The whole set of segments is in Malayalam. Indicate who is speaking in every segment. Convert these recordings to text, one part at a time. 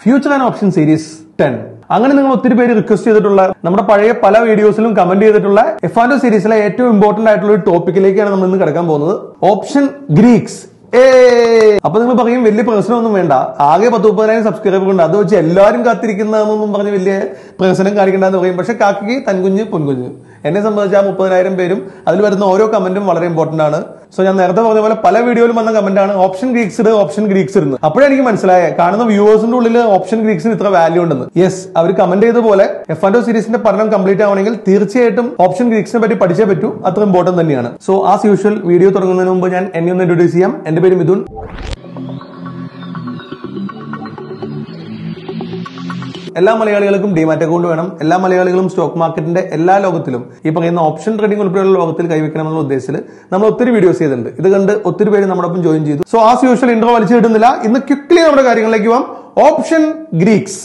Speaker 1: future and option series ten അങ്ങനെ നിങ്ങൾ ഒത്തിരി പേര് റിക്വസ്റ്റ് ചെയ്തിട്ടുള്ള നമ്മുടെ പഴയ പല വീഡിയോസിലും കമന്റ് ചെയ്തിട്ടുള്ള എഫ് ആൻഡ് സീരീസിലെ ഏറ്റവും ഇമ്പോർട്ടന്റ് ആയിട്ടുള്ള ഒരു ടോപ്പിക്കിലേക്കാണ് നമ്മൾ ഇന്ന് കിടക്കാൻ പോകുന്നത് ഓപ്ഷൻ ഗ്രീക്സ് ഏ അപ്പൊ നിങ്ങൾ പറയും വലിയ പ്രശ്നമൊന്നും വേണ്ട ആകെ പത്ത് മുപ്പതിനായിരം സബ്സ്ക്രൈബർ ഉണ്ട് അത് വെച്ച് എല്ലാവരും കാത്തിരിക്കുന്നതെന്നൊന്നും പറഞ്ഞ് വലിയ പ്രശ്നം കാണിക്കണ്ടെന്ന് പറയും പക്ഷെ കാക്കിക്ക് തൻകുഞ്ഞ് പൊൻകുഞ്ഞ് എന്നെ സംബന്ധിച്ച് ആ മുപ്പതിനായിരം പേരും അതിൽ വരുന്ന ഓരോ കമന്റും വളരെ ഇമ്പോർട്ടന്റ് ആണ് സോ ഞാൻ നേരത്തെ പറഞ്ഞ പോലെ പല വീഡിയോയിലും വന്ന കമന്റ് ആണ് ഓപ്ഷൻ ഗ്രീക്സ് ഓപ്ഷൻ ഗ്രീക്സ് ഇരുന്ന് അപ്പോഴേ എനിക്ക് മനസ്സിലായേ കാണുന്ന വ്യൂവേഴ്സിന്റെ ഉള്ളിൽ ഓപ്ഷൻ ഗ്രീക്സിന് ഇത്ര വാല്യൂ ഉണ്ടെന്ന് യെസ് അവർ കമന്റ് ചെയ്ത പോലെ എഫ് ആൻഡ് സീരീസിന്റെ പഠനം കംപ്ലീറ്റ് ആവണമെങ്കിൽ തീർച്ചയായിട്ടും ഓപ്ഷൻ ഗ്രീക്സിനെ പറ്റി പഠിച്ചേ പറ്റൂ അത്ര ഇമ്പോർട്ടന്റ് തന്നെയാണ് സോ ആസ് യൂഷ്വൽ വീഡിയോ തുടങ്ങുന്നതിന് മുമ്പ് ഞാൻ എന്നെ ഒന്ന് ഇൻട്രോഡ്യൂസ് ചെയ്യാം എന്റെ പേര് മിഥുൻ എല്ലാ മലയാളികൾക്കും ഡിമാറ്റ് അക്കൗണ്ട് വേണം എല്ലാ മലയാളികളും സ്റ്റോക്ക് മാർക്കറ്റിന്റെ എല്ലാ ലോകത്തിലും ഈ പറയുന്ന ഓപ്ഷൻ ട്രേഡിംഗ് ഉൾപ്പെടെയുള്ള ലോകത്തിൽ കൈവയ്ക്കണമെന്നുള്ള ഉദ്ദേശത്തിൽ നമ്മൾ ഒത്തിരി വീഡിയോസ് ചെയ്തിട്ടുണ്ട് ഇത് കണ്ട് ഒത്തിരി പേര് നമ്മളൊപ്പം ജോയിൻ ചെയ്തു സോ ആസ് യൂഷ്വൽ ഇൻട്രോ വലിച്ചു കിട്ടുന്നില്ല ഇന്ന് ക്വിക്ലി നമ്മുടെ കാര്യങ്ങളിലേക്ക് പോവാം ഓപ്ഷൻ ഗ്രീക്സ്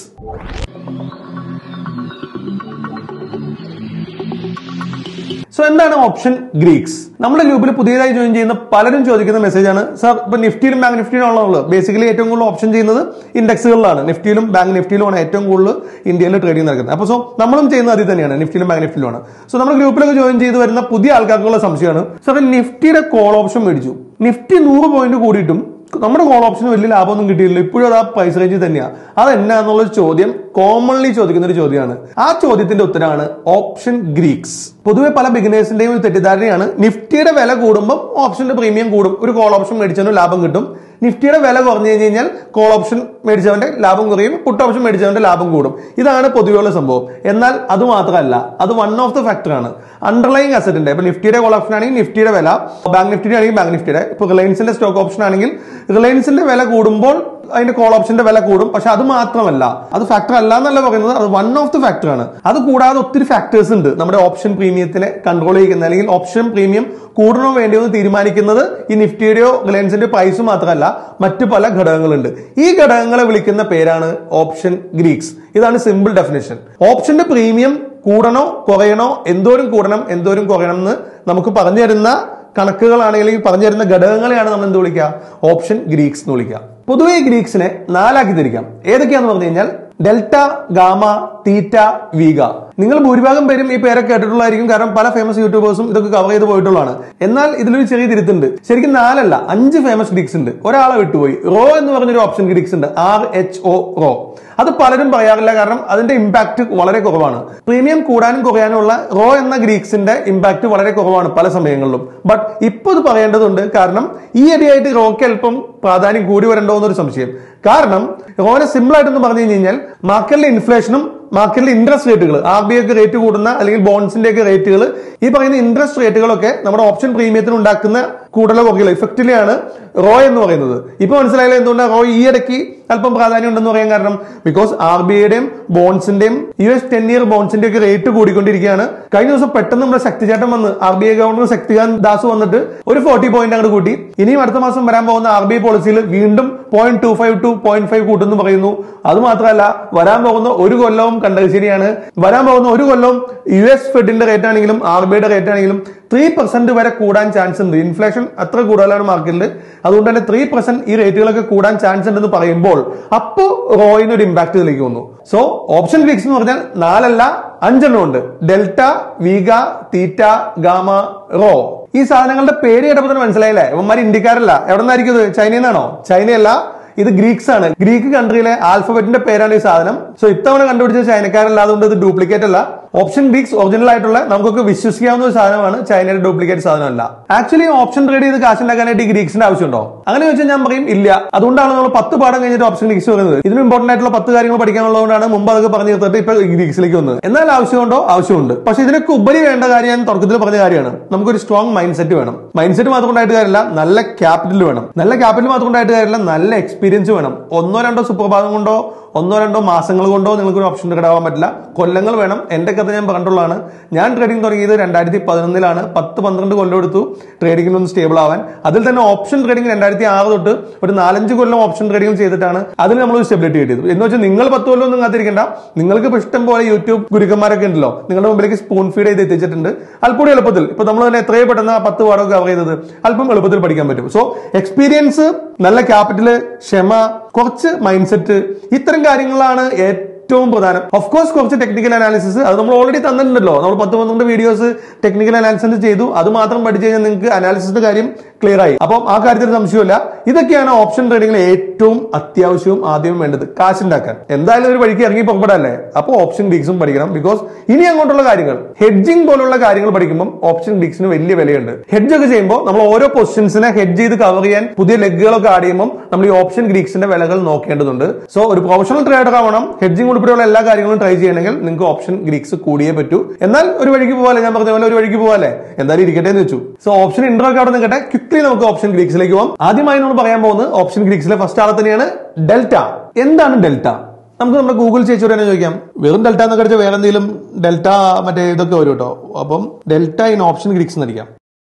Speaker 1: സോ എന്താണ് ഓപ്ഷൻ ഗ്രീക്സ് നമ്മുടെ ഗ്രൂപ്പിൽ പുതിയതായി ജോയിൻ ചെയ്യുന്ന പലരും ചോദിക്കുന്ന മെസ്സേജ് ആണ് സാർ ഇപ്പൊ നിഫ്റ്റിയിലും ബാങ്ക് നിഫ്റ്റിയിലും ഉള്ളത് ബേസിക്കലി ഏറ്റവും കൂടുതൽ ഓപ്ഷൻ ചെയ്യുന്നത് ഇൻഡെക്സുകളിലാണ് നിഫ്റ്റിയിലും ബാങ്ക് നിഫ്റ്റിയിലുമാണ് ഏറ്റവും കൂടുതൽ ഇന്ത്യയിൽ ട്രേഡിംഗ് നടക്കുന്നത് അപ്പോൾ സോ നമ്മളും ചെയ്യുന്നത് അതിൽ തന്നെയാണ് നിഫ്റ്റിയിലും ബാങ്ക് നിഫ്റ്റിയിലുമാണ് സോ നമ്മുടെ ഗ്രൂപ്പിലൊക്കെ ജോയിൻ ചെയ്ത് വരുന്ന പുതിയ ആൾക്കാർക്കുള്ള സംശയമാണ് സാർ നിഫ്റ്റിയുടെ കോൾ ഓപ്ഷൻ മേടിച്ചു നിഫ്റ്റി നൂറ് പോയിന്റ് കൂടിയിട്ടും നമ്മുടെ കോൾ ഓപ്ഷന് വലിയ ലാഭമൊന്നും കിട്ടിയില്ല ഇപ്പോഴും അത് ആ പ്രൈസ് റേഞ്ചിൽ തന്നെയാണ് അതെന്നാന്നുള്ള ചോദ്യം കോമൺലി ചോദിക്കുന്ന ഒരു ചോദ്യമാണ് ആ ചോദ്യത്തിന്റെ ഉത്തരമാണ് ഓപ്ഷൻ ഗ്രീക്സ് പൊതുവെ പല ബിഗിനേഴ്സിന്റെയും ഒരു തെറ്റിദ്ധാരണയാണ് നിഫ്റ്റിയുടെ വില കൂടുമ്പോൾ ഓപ്ഷന്റെ പ്രീമിയം കൂടും ഒരു കോൾ ഓപ്ഷൻ മേടിച്ചതിന് ലാഭം കിട്ടും നിഫ്റ്റിയുടെ വില കുറഞ്ഞു കഴിഞ്ഞ് കഴിഞ്ഞാൽ കോൾ ഓപ്ഷൻ മേടിച്ചവന്റെ ലാഭം കുറയും പുട്ട് ഓപ്ഷൻ മേടിച്ചവന്റെ ലാഭം കൂടും ഇതാണ് പൊതുവെയുള്ള സംഭവം എന്നാൽ അത് മാത്രമല്ല അത് വൺ ഓഫ് ദ ഫാക്ടർ ആണ് അണ്ടർലൈങ് അസറ്റിന്റെ ഇപ്പൊ നിഫ്റ്റിയുടെ കോൾ ഓപ്ഷൻ ആണെങ്കിൽ നിഫ്റ്റിയുടെ വില ബാങ്ക് നിഫ്റ്റിയുടെ ആണെങ്കിൽ ബാങ്ക് നിഫ്റ്റിയുടെ ഇപ്പൊ റിലയൻസിന്റെ സ്റ്റോക്ക് ഓപ്ഷൻ ആണെങ്കിൽ റിലയൻസിന്റെ വില കൂടുമ്പോൾ അതിന്റെ കോൾ ഓപ്ഷന്റെ വില കൂടും പക്ഷെ അത് മാത്രമല്ല അത് ഫാക്ടർ അല്ല എന്നല്ല പറയുന്നത് അത് വൺ ഓഫ് ദി ഫാക്ടർ ആണ് അത് കൂടാതെ ഒത്തിരി ഫാക്ടേഴ്സ് ഉണ്ട് നമ്മുടെ ഓപ്ഷൻ പ്രീമിയത്തിനെ കൺട്രോൾ ചെയ്യുന്ന അല്ലെങ്കിൽ ഓപ്ഷൻ പ്രീമിയം കൂടണോ വേണ്ടിയോ എന്ന് തീരുമാനിക്കുന്നത് ഈ നിഫ്റ്റിയുടെയോ റിലയൻസിന്റെ പ്രൈസ് മാത്രമല്ല മറ്റു പല ഘടകങ്ങളുണ്ട് ഈ ഘടകങ്ങളെ വിളിക്കുന്ന പേരാണ് ഓപ്ഷൻ ഗ്രീക്സ് ഇതാണ് സിമ്പിൾ ഡെഫിനേഷൻ ഓപ്ഷന്റെ പ്രീമിയം കൂടണോ കുറയണോ എന്തോരം കൂടണം എന്തോരം കുറയണം എന്ന് നമുക്ക് പറഞ്ഞു തരുന്ന കണക്കുകളാണെങ്കിൽ പറഞ്ഞു തരുന്ന ഘടകങ്ങളെയാണ് നമ്മൾ എന്ത് വിളിക്കുക ഓപ്ഷൻ ഗ്രീക്സ് എന്ന് വിളിക്കുക പൊതുവെ ഈ ഗ്രീക്സിനെ നാലാക്കി തിരിക്കാം ഏതൊക്കെയാന്ന് പറഞ്ഞു കഴിഞ്ഞാൽ ഡെൽറ്റ ഗാമ തീറ്റ വീഗ നിങ്ങൾ ഭൂരിഭാഗം പേരും ഈ പേരൊക്കെ കേട്ടിട്ടുള്ളതായിരിക്കും കാരണം പല ഫേമസ് യൂട്യൂബേഴ്സും ഇതൊക്കെ കവർ ചെയ്ത് പോയിട്ടുള്ളതാണ് എന്നാൽ ഇതിലൊരു ചെറിയ തിരുത്തുണ്ട് ശരിക്കും നാലല്ല അഞ്ച് ഫേമസ് ഗ്രീക്സ് ഉണ്ട് ഒരാളെ വിട്ടുപോയി റോ എന്ന് പറഞ്ഞൊരു ഓപ്ഷൻ ഗ്രീക്സ് ഉണ്ട് ആർ എച്ച് ഒ റോ അത് പലരും പറയാറില്ല കാരണം അതിന്റെ ഇമ്പാക്ട് വളരെ കുറവാണ് പ്രീമിയം കൂടാനും കുറയാനുമുള്ള റോ എന്ന ഗ്രീക്സിന്റെ ഇമ്പാക്ട് വളരെ കുറവാണ് പല സമയങ്ങളിലും ബട്ട് ഇപ്പോൾ ഇത് പറയേണ്ടതുണ്ട് കാരണം ഈ ഇടയായിട്ട് റോക്ക് അല്പം പ്രാധാന്യം കൂടി വരണ്ടോ എന്നൊരു സംശയം കാരണം റോനെ സിമ്പിൾ ആയിട്ടൊന്ന് പറഞ്ഞു കഴിഞ്ഞാൽ മാർക്കറ്റിലെ ഇൻഫ്ലേഷനും മാർക്കറ്റിലെ ഇൻട്രസ്റ്റ് റേറ്റുകൾ ആർ ബി ഒക്കെ റേറ്റ് കൂടുന്ന അല്ലെങ്കിൽ ബോൺസിന്റെ ഒക്കെ റേറ്റുകൾ ഈ പറയുന്ന ഇൻട്രസ്റ്റ് റേറ്റുകളൊക്കെ നമ്മുടെ ഓപ്ഷൻ പ്രീമിയത്തിന് ഉണ്ടാക്കുന്ന കൂടുതലോ കുറയ്ക്കലോ ഇഫക്റ്റിലെയാണ് റോ എന്ന് പറയുന്നത് ഇപ്പൊ മനസ്സിലായാലും എന്തുകൊണ്ടാണ് റോ ഈ ഇടയ്ക്ക് അല്പം പ്രാധാന്യം ഉണ്ടെന്ന് പറയാൻ കാരണം ബിക്കോസ് ആർ ബി ഐയുടെയും ബോൺസിന്റെയും യു എസ് ടെൻ ഇയർ ബോൺസിന്റെ ഒക്കെ റേറ്റ് കൂടിക്കൊണ്ടിരിക്കുകയാണ് കഴിഞ്ഞ ദിവസം പെട്ടെന്ന് നമ്മുടെ ശക്തിചേട്ടൻ വന്ന് R B I governor Shaktikanta Das വന്നിട്ട് ഒരു ഫോർട്ടി പോയിന്റ് അങ്ങോട്ട് കൂട്ടി ഇനിയും അടുത്ത മാസം വരാൻ പോകുന്ന ആർ ബി ഐ പോളിസിയിൽ വീണ്ടും point two five to point five കൂട്ടുന്നു പറയുന്നു അത് മാത്രമല്ല വരാൻ പോകുന്ന ഒരു കൊല്ലവും കണ്ടത് ശരിയാണ് വരാൻ പോകുന്ന ഒരു കൊല്ലവും യു എസ് ഫെഡിന്റെ റേറ്റ് ആണെങ്കിലും ആർ ബി ഐയുടെ റേറ്റ് ആണെങ്കിലും ത്രീ പെർസെന്റ് വരെ കൂടാൻ ചാൻസ് ഉണ്ട് ഇൻഫ്ലേഷൻ അത്ര കൂടുതലാണ് മാർക്കറ്റിൽ അതുകൊണ്ട് തന്നെ ത്രീ പെർസെന്റ് ഈ റേറ്റുകളൊക്കെ കൂടാൻ ചാൻസ് ഉണ്ടെന്ന് പറയുമ്പോൾ അപ്പോൾ റോയിന് ഒരു ഇമ്പാക്ട് ഇതിലേക്ക് വന്നു സോ ഓപ്ഷൻ ഗ്രീക്സ് എന്ന് പറഞ്ഞാൽ നാലല്ല അഞ്ചെണ്ണം ഉണ്ട് delta vega theta gamma rho ഈ സാധനങ്ങളുടെ പേര് കേട്ടപ്പോൾ തന്നെ മനസ്സിലായില്ലേ ഇവന്മാർ ഇന്ത്യക്കാരല്ല എവിടെ നിന്നായിരിക്കും ഇത് ചൈനയിൽ നിന്നാണോ ചൈനയല്ല ഇത് ഗ്രീക്സ് ആണ് ഗ്രീക്ക് കൺട്രിയിലെ ആൽഫബറ്റിന്റെ പേരാണ് ഈ സാധനം സോ ഇത്തവണ കണ്ടുപിടിച്ച ചൈനക്കാരല്ല അതുകൊണ്ട് ഇത് ഡ്യൂപ്ലിക്കേറ്റ് അല്ല ഓപ്ഷൻ ഗ്രീക്സ് ഒറിജിനൽ ആയിട്ടുള്ള നമുക്കൊക്കെ വിശ്വസിക്കാവുന്ന ഒരു സാധനമാണ് ചൈനയുടെ ഡ്യൂപ്ലിക്കേറ്റ് സാധനമല്ല ആക്ച്വലി ഓപ്ഷൻ ട്രേഡ് ചെയ്ത് കാശുണ്ടാക്കാനായിട്ട് ഈ ഗ്രീക്സിന്റെ ആവശ്യമുണ്ടോ അങ്ങനെ ചോദിച്ചാൽ ഞാൻ പറയും ഇല്ല അതുകൊണ്ടാണ് നമ്മൾ പത്ത് പാഠം കഴിഞ്ഞിട്ട് ഓപ്ഷൻ ഗ്രീക്സ് പറയുന്നത് ഇതിന് ഇമ്പോർട്ടന്റ് ആയിട്ടുള്ള പത്ത് കാര്യങ്ങൾ പഠിക്കാനുള്ളതുകൊണ്ടാണ് മുമ്പ് അതൊക്കെ പറഞ്ഞു തീർത്തിട്ട് ഇപ്പൊ ഗ്രീക്സിലേക്ക് വന്നത് എന്നാൽ ആവശ്യമുണ്ടോ ആവശ്യമുണ്ട് പക്ഷെ ഇതിനൊക്കെ ഉപരി വേണ്ട കാര്യം ഞാൻ തുടക്കത്തിൽ പറഞ്ഞ കാര്യമാണ് നമുക്കൊരു സ്ട്രോങ് മൈൻഡ് സെറ്റ് വേണം മൈൻഡ് സെറ്റ് മാത്രം ഉണ്ടായിട്ട് കാര്യമില്ല നല്ല ക്യാപിറ്റൽ വേണം നല്ല ക്യാപിറ്റൽ മാത്രം ഉണ്ടായിട്ട് കാര്യമില്ല നല്ല എക്സ്പീരിയൻസ് വേണം ഒന്നോ രണ്ടോ സുപ്രഭാതം കൊണ്ടോ ഒന്നോ രണ്ടോ മാസങ്ങൾ കൊണ്ടോ നിങ്ങൾക്ക് ഒരു ഓപ്ഷൻ ട്രേഡ് ആവാൻ പറ്റില്ല കൊല്ലങ്ങൾ വേണം എന്റെ കഥ ഞാൻ പറഞ്ഞിട്ടുള്ളതാണ് ഞാൻ ട്രേഡിംഗ് തുടങ്ങിയത് രണ്ടായിരത്തി പതിനൊന്നിലാണ് പത്ത് പന്ത്രണ്ട് കൊല്ലം എടുത്തു ട്രേഡിംഗിൽ ഒന്ന് സ്റ്റേബിൾ ആവാൻ അതിൽ തന്നെ ഓപ്ഷൻ ട്രേഡിംഗ് രണ്ടായിരത്തി ആറ് തൊട്ട് ഒരു നാലഞ്ച് കൊല്ലം ഓപ്ഷൻ ട്രേഡിംഗ് ചെയ്തിട്ടാണ് അതിൽ നമ്മൾ ഒരു സ്റ്റെബിലിറ്റി കിട്ടിയത് എന്ന് വെച്ചാൽ നിങ്ങൾ പത്ത് കൊല്ലം ഒന്നും കാത്തിരിക്കേണ്ട നിങ്ങൾക്ക് ഇപ്പൊ ഇഷ്ടം പോലെ യൂട്യൂബ് ഗുരുക്കന്മാരൊക്കെ ഉണ്ടല്ലോ നിങ്ങളുടെ മുമ്പിലേക്ക് സ്പൂൺ ഫീഡ് ചെയ്ത് എത്തിച്ചിട്ടുണ്ട് അല്പം എളുപ്പത്തിൽ ഇപ്പൊ നമ്മൾ തന്നെ എത്രയും പെട്ടെന്ന് ആ പത്ത് പാടമൊക്കെ കവർ ചെയ്തത് അല്പം എളുപ്പത്തിൽ പഠിക്കാൻ പറ്റും സോ എക്സ്പീരിയൻസ് നല്ല ക്യാപിറ്റല് ക്ഷമ കുറച്ച് മൈൻഡ് സെറ്റ് ഇത്തരം കാര്യങ്ങളാണ് ഏറ്റവും പ്രധാനം ഓഫ് കോഴ്സ് കുറച്ച് ടെക്നിക്കൽ അനാലിസിസ് അത് നമ്മൾ ഓൾറെഡി തന്നിട്ടുണ്ടല്ലോ നമ്മൾ പത്ത് പന്ത്രണ്ട് വീഡിയോസ് ടെക്നിക്കൽ അനാലിസിസ് ചെയ്തു അത് മാത്രം പഠിച്ചു കഴിഞ്ഞാൽ നിങ്ങൾക്ക് അനാലിസിന്റെ കാര്യം ക്ലിയർ ആയി അപ്പം ആ കാര്യത്തിൽ സംശയമില്ല ഇതൊക്കെയാണ് ഓപ്ഷൻ ട്രേഡിംഗിൽ ഏറ്റവും അത്യാവശ്യവും ആദ്യം വേണ്ടത് കാശുണ്ടാക്കാൻ എന്തായാലും ഒരു വഴിക്ക് ഇറങ്ങി പുറപ്പെടല്ലേ അപ്പോൾ ഓപ്ഷൻ ഗ്രീക്സും പഠിക്കണം ബിക്കോസ് ഇനി അങ്ങോട്ടുള്ള കാര്യങ്ങൾ ഹെഡ്ജിങ് പോലുള്ള കാര്യങ്ങൾ പഠിക്കുമ്പോൾ ഓപ്ഷൻ ഗ്രീക്സിന് വലിയ വിലയുണ്ട് ഹെഡ്ജ് ഒക്കെ ചെയ്യുമ്പോൾ നമ്മൾ ഓരോ പൊസിഷൻസിനെ ഹെഡ്ജ് ചെയ്ത് കവർ ചെയ്യാൻ പുതിയ ലെഗുകളൊക്കെ ആഡ് ചെയ്യുമ്പോൾ നമ്മൾ ഈ ഓപ്ഷൻ ഗ്രീക്സിന്റെ വിലകൾ നോക്കേണ്ടതുണ്ട് സോ ഒരു പ്രൊഫഷണൽ ട്രേഡർ ആവണം ഹെഡ്ജിങ് ഉൾപ്പെടെയുള്ള എല്ലാ കാര്യങ്ങളും ട്രൈ ചെയ്യണമെങ്കിൽ നിങ്ങൾക്ക് ഓപ്ഷൻ ഗ്രീക്സ് കൂടിയേ പറ്റൂ എന്നാൽ ഒരു വഴിക്ക് പോകാല്ലേ ഞാൻ പറഞ്ഞ പോലെ ഒരു വഴിക്ക് പോകാല്ലേ എന്തായാലും ഇരിക്കട്ടെ എന്ന് വെച്ചു സോ ഓപ്ഷൻ ഇൻട്രോ ഒക്കെ അവിടെ നിൽക്കട്ടെ ക്വിക്ലി നമുക്ക് ഓപ്ഷൻ ഗ്രീക്സിലേക്ക് പോകാം ആദ്യമായി നമ്മൾ പറയാൻ പോകുന്നത് ഓപ്ഷൻ ഗ്രീക്സിലെ ഫസ്റ്റ് ആളെ തന്നെയാണ് ഡെൽറ്റ എന്താണ് ഡെൽറ്റ നമുക്ക് നമ്മുടെ ഗൂഗിൾ ചേച്ചിയോട് തന്നെ ചോദിക്കാം വെറും ഡെൽറ്റ എന്നൊക്കെ അടിച്ചാൽ വേറെ എന്തെങ്കിലും ഡെൽറ്റ മറ്റേ ഇതൊക്കെ വരും കേട്ടോ അപ്പം ഡെൽറ്റ ഇൻ ഓപ്ഷൻ ഗ്രീക്സ് എന്നടിക്കാം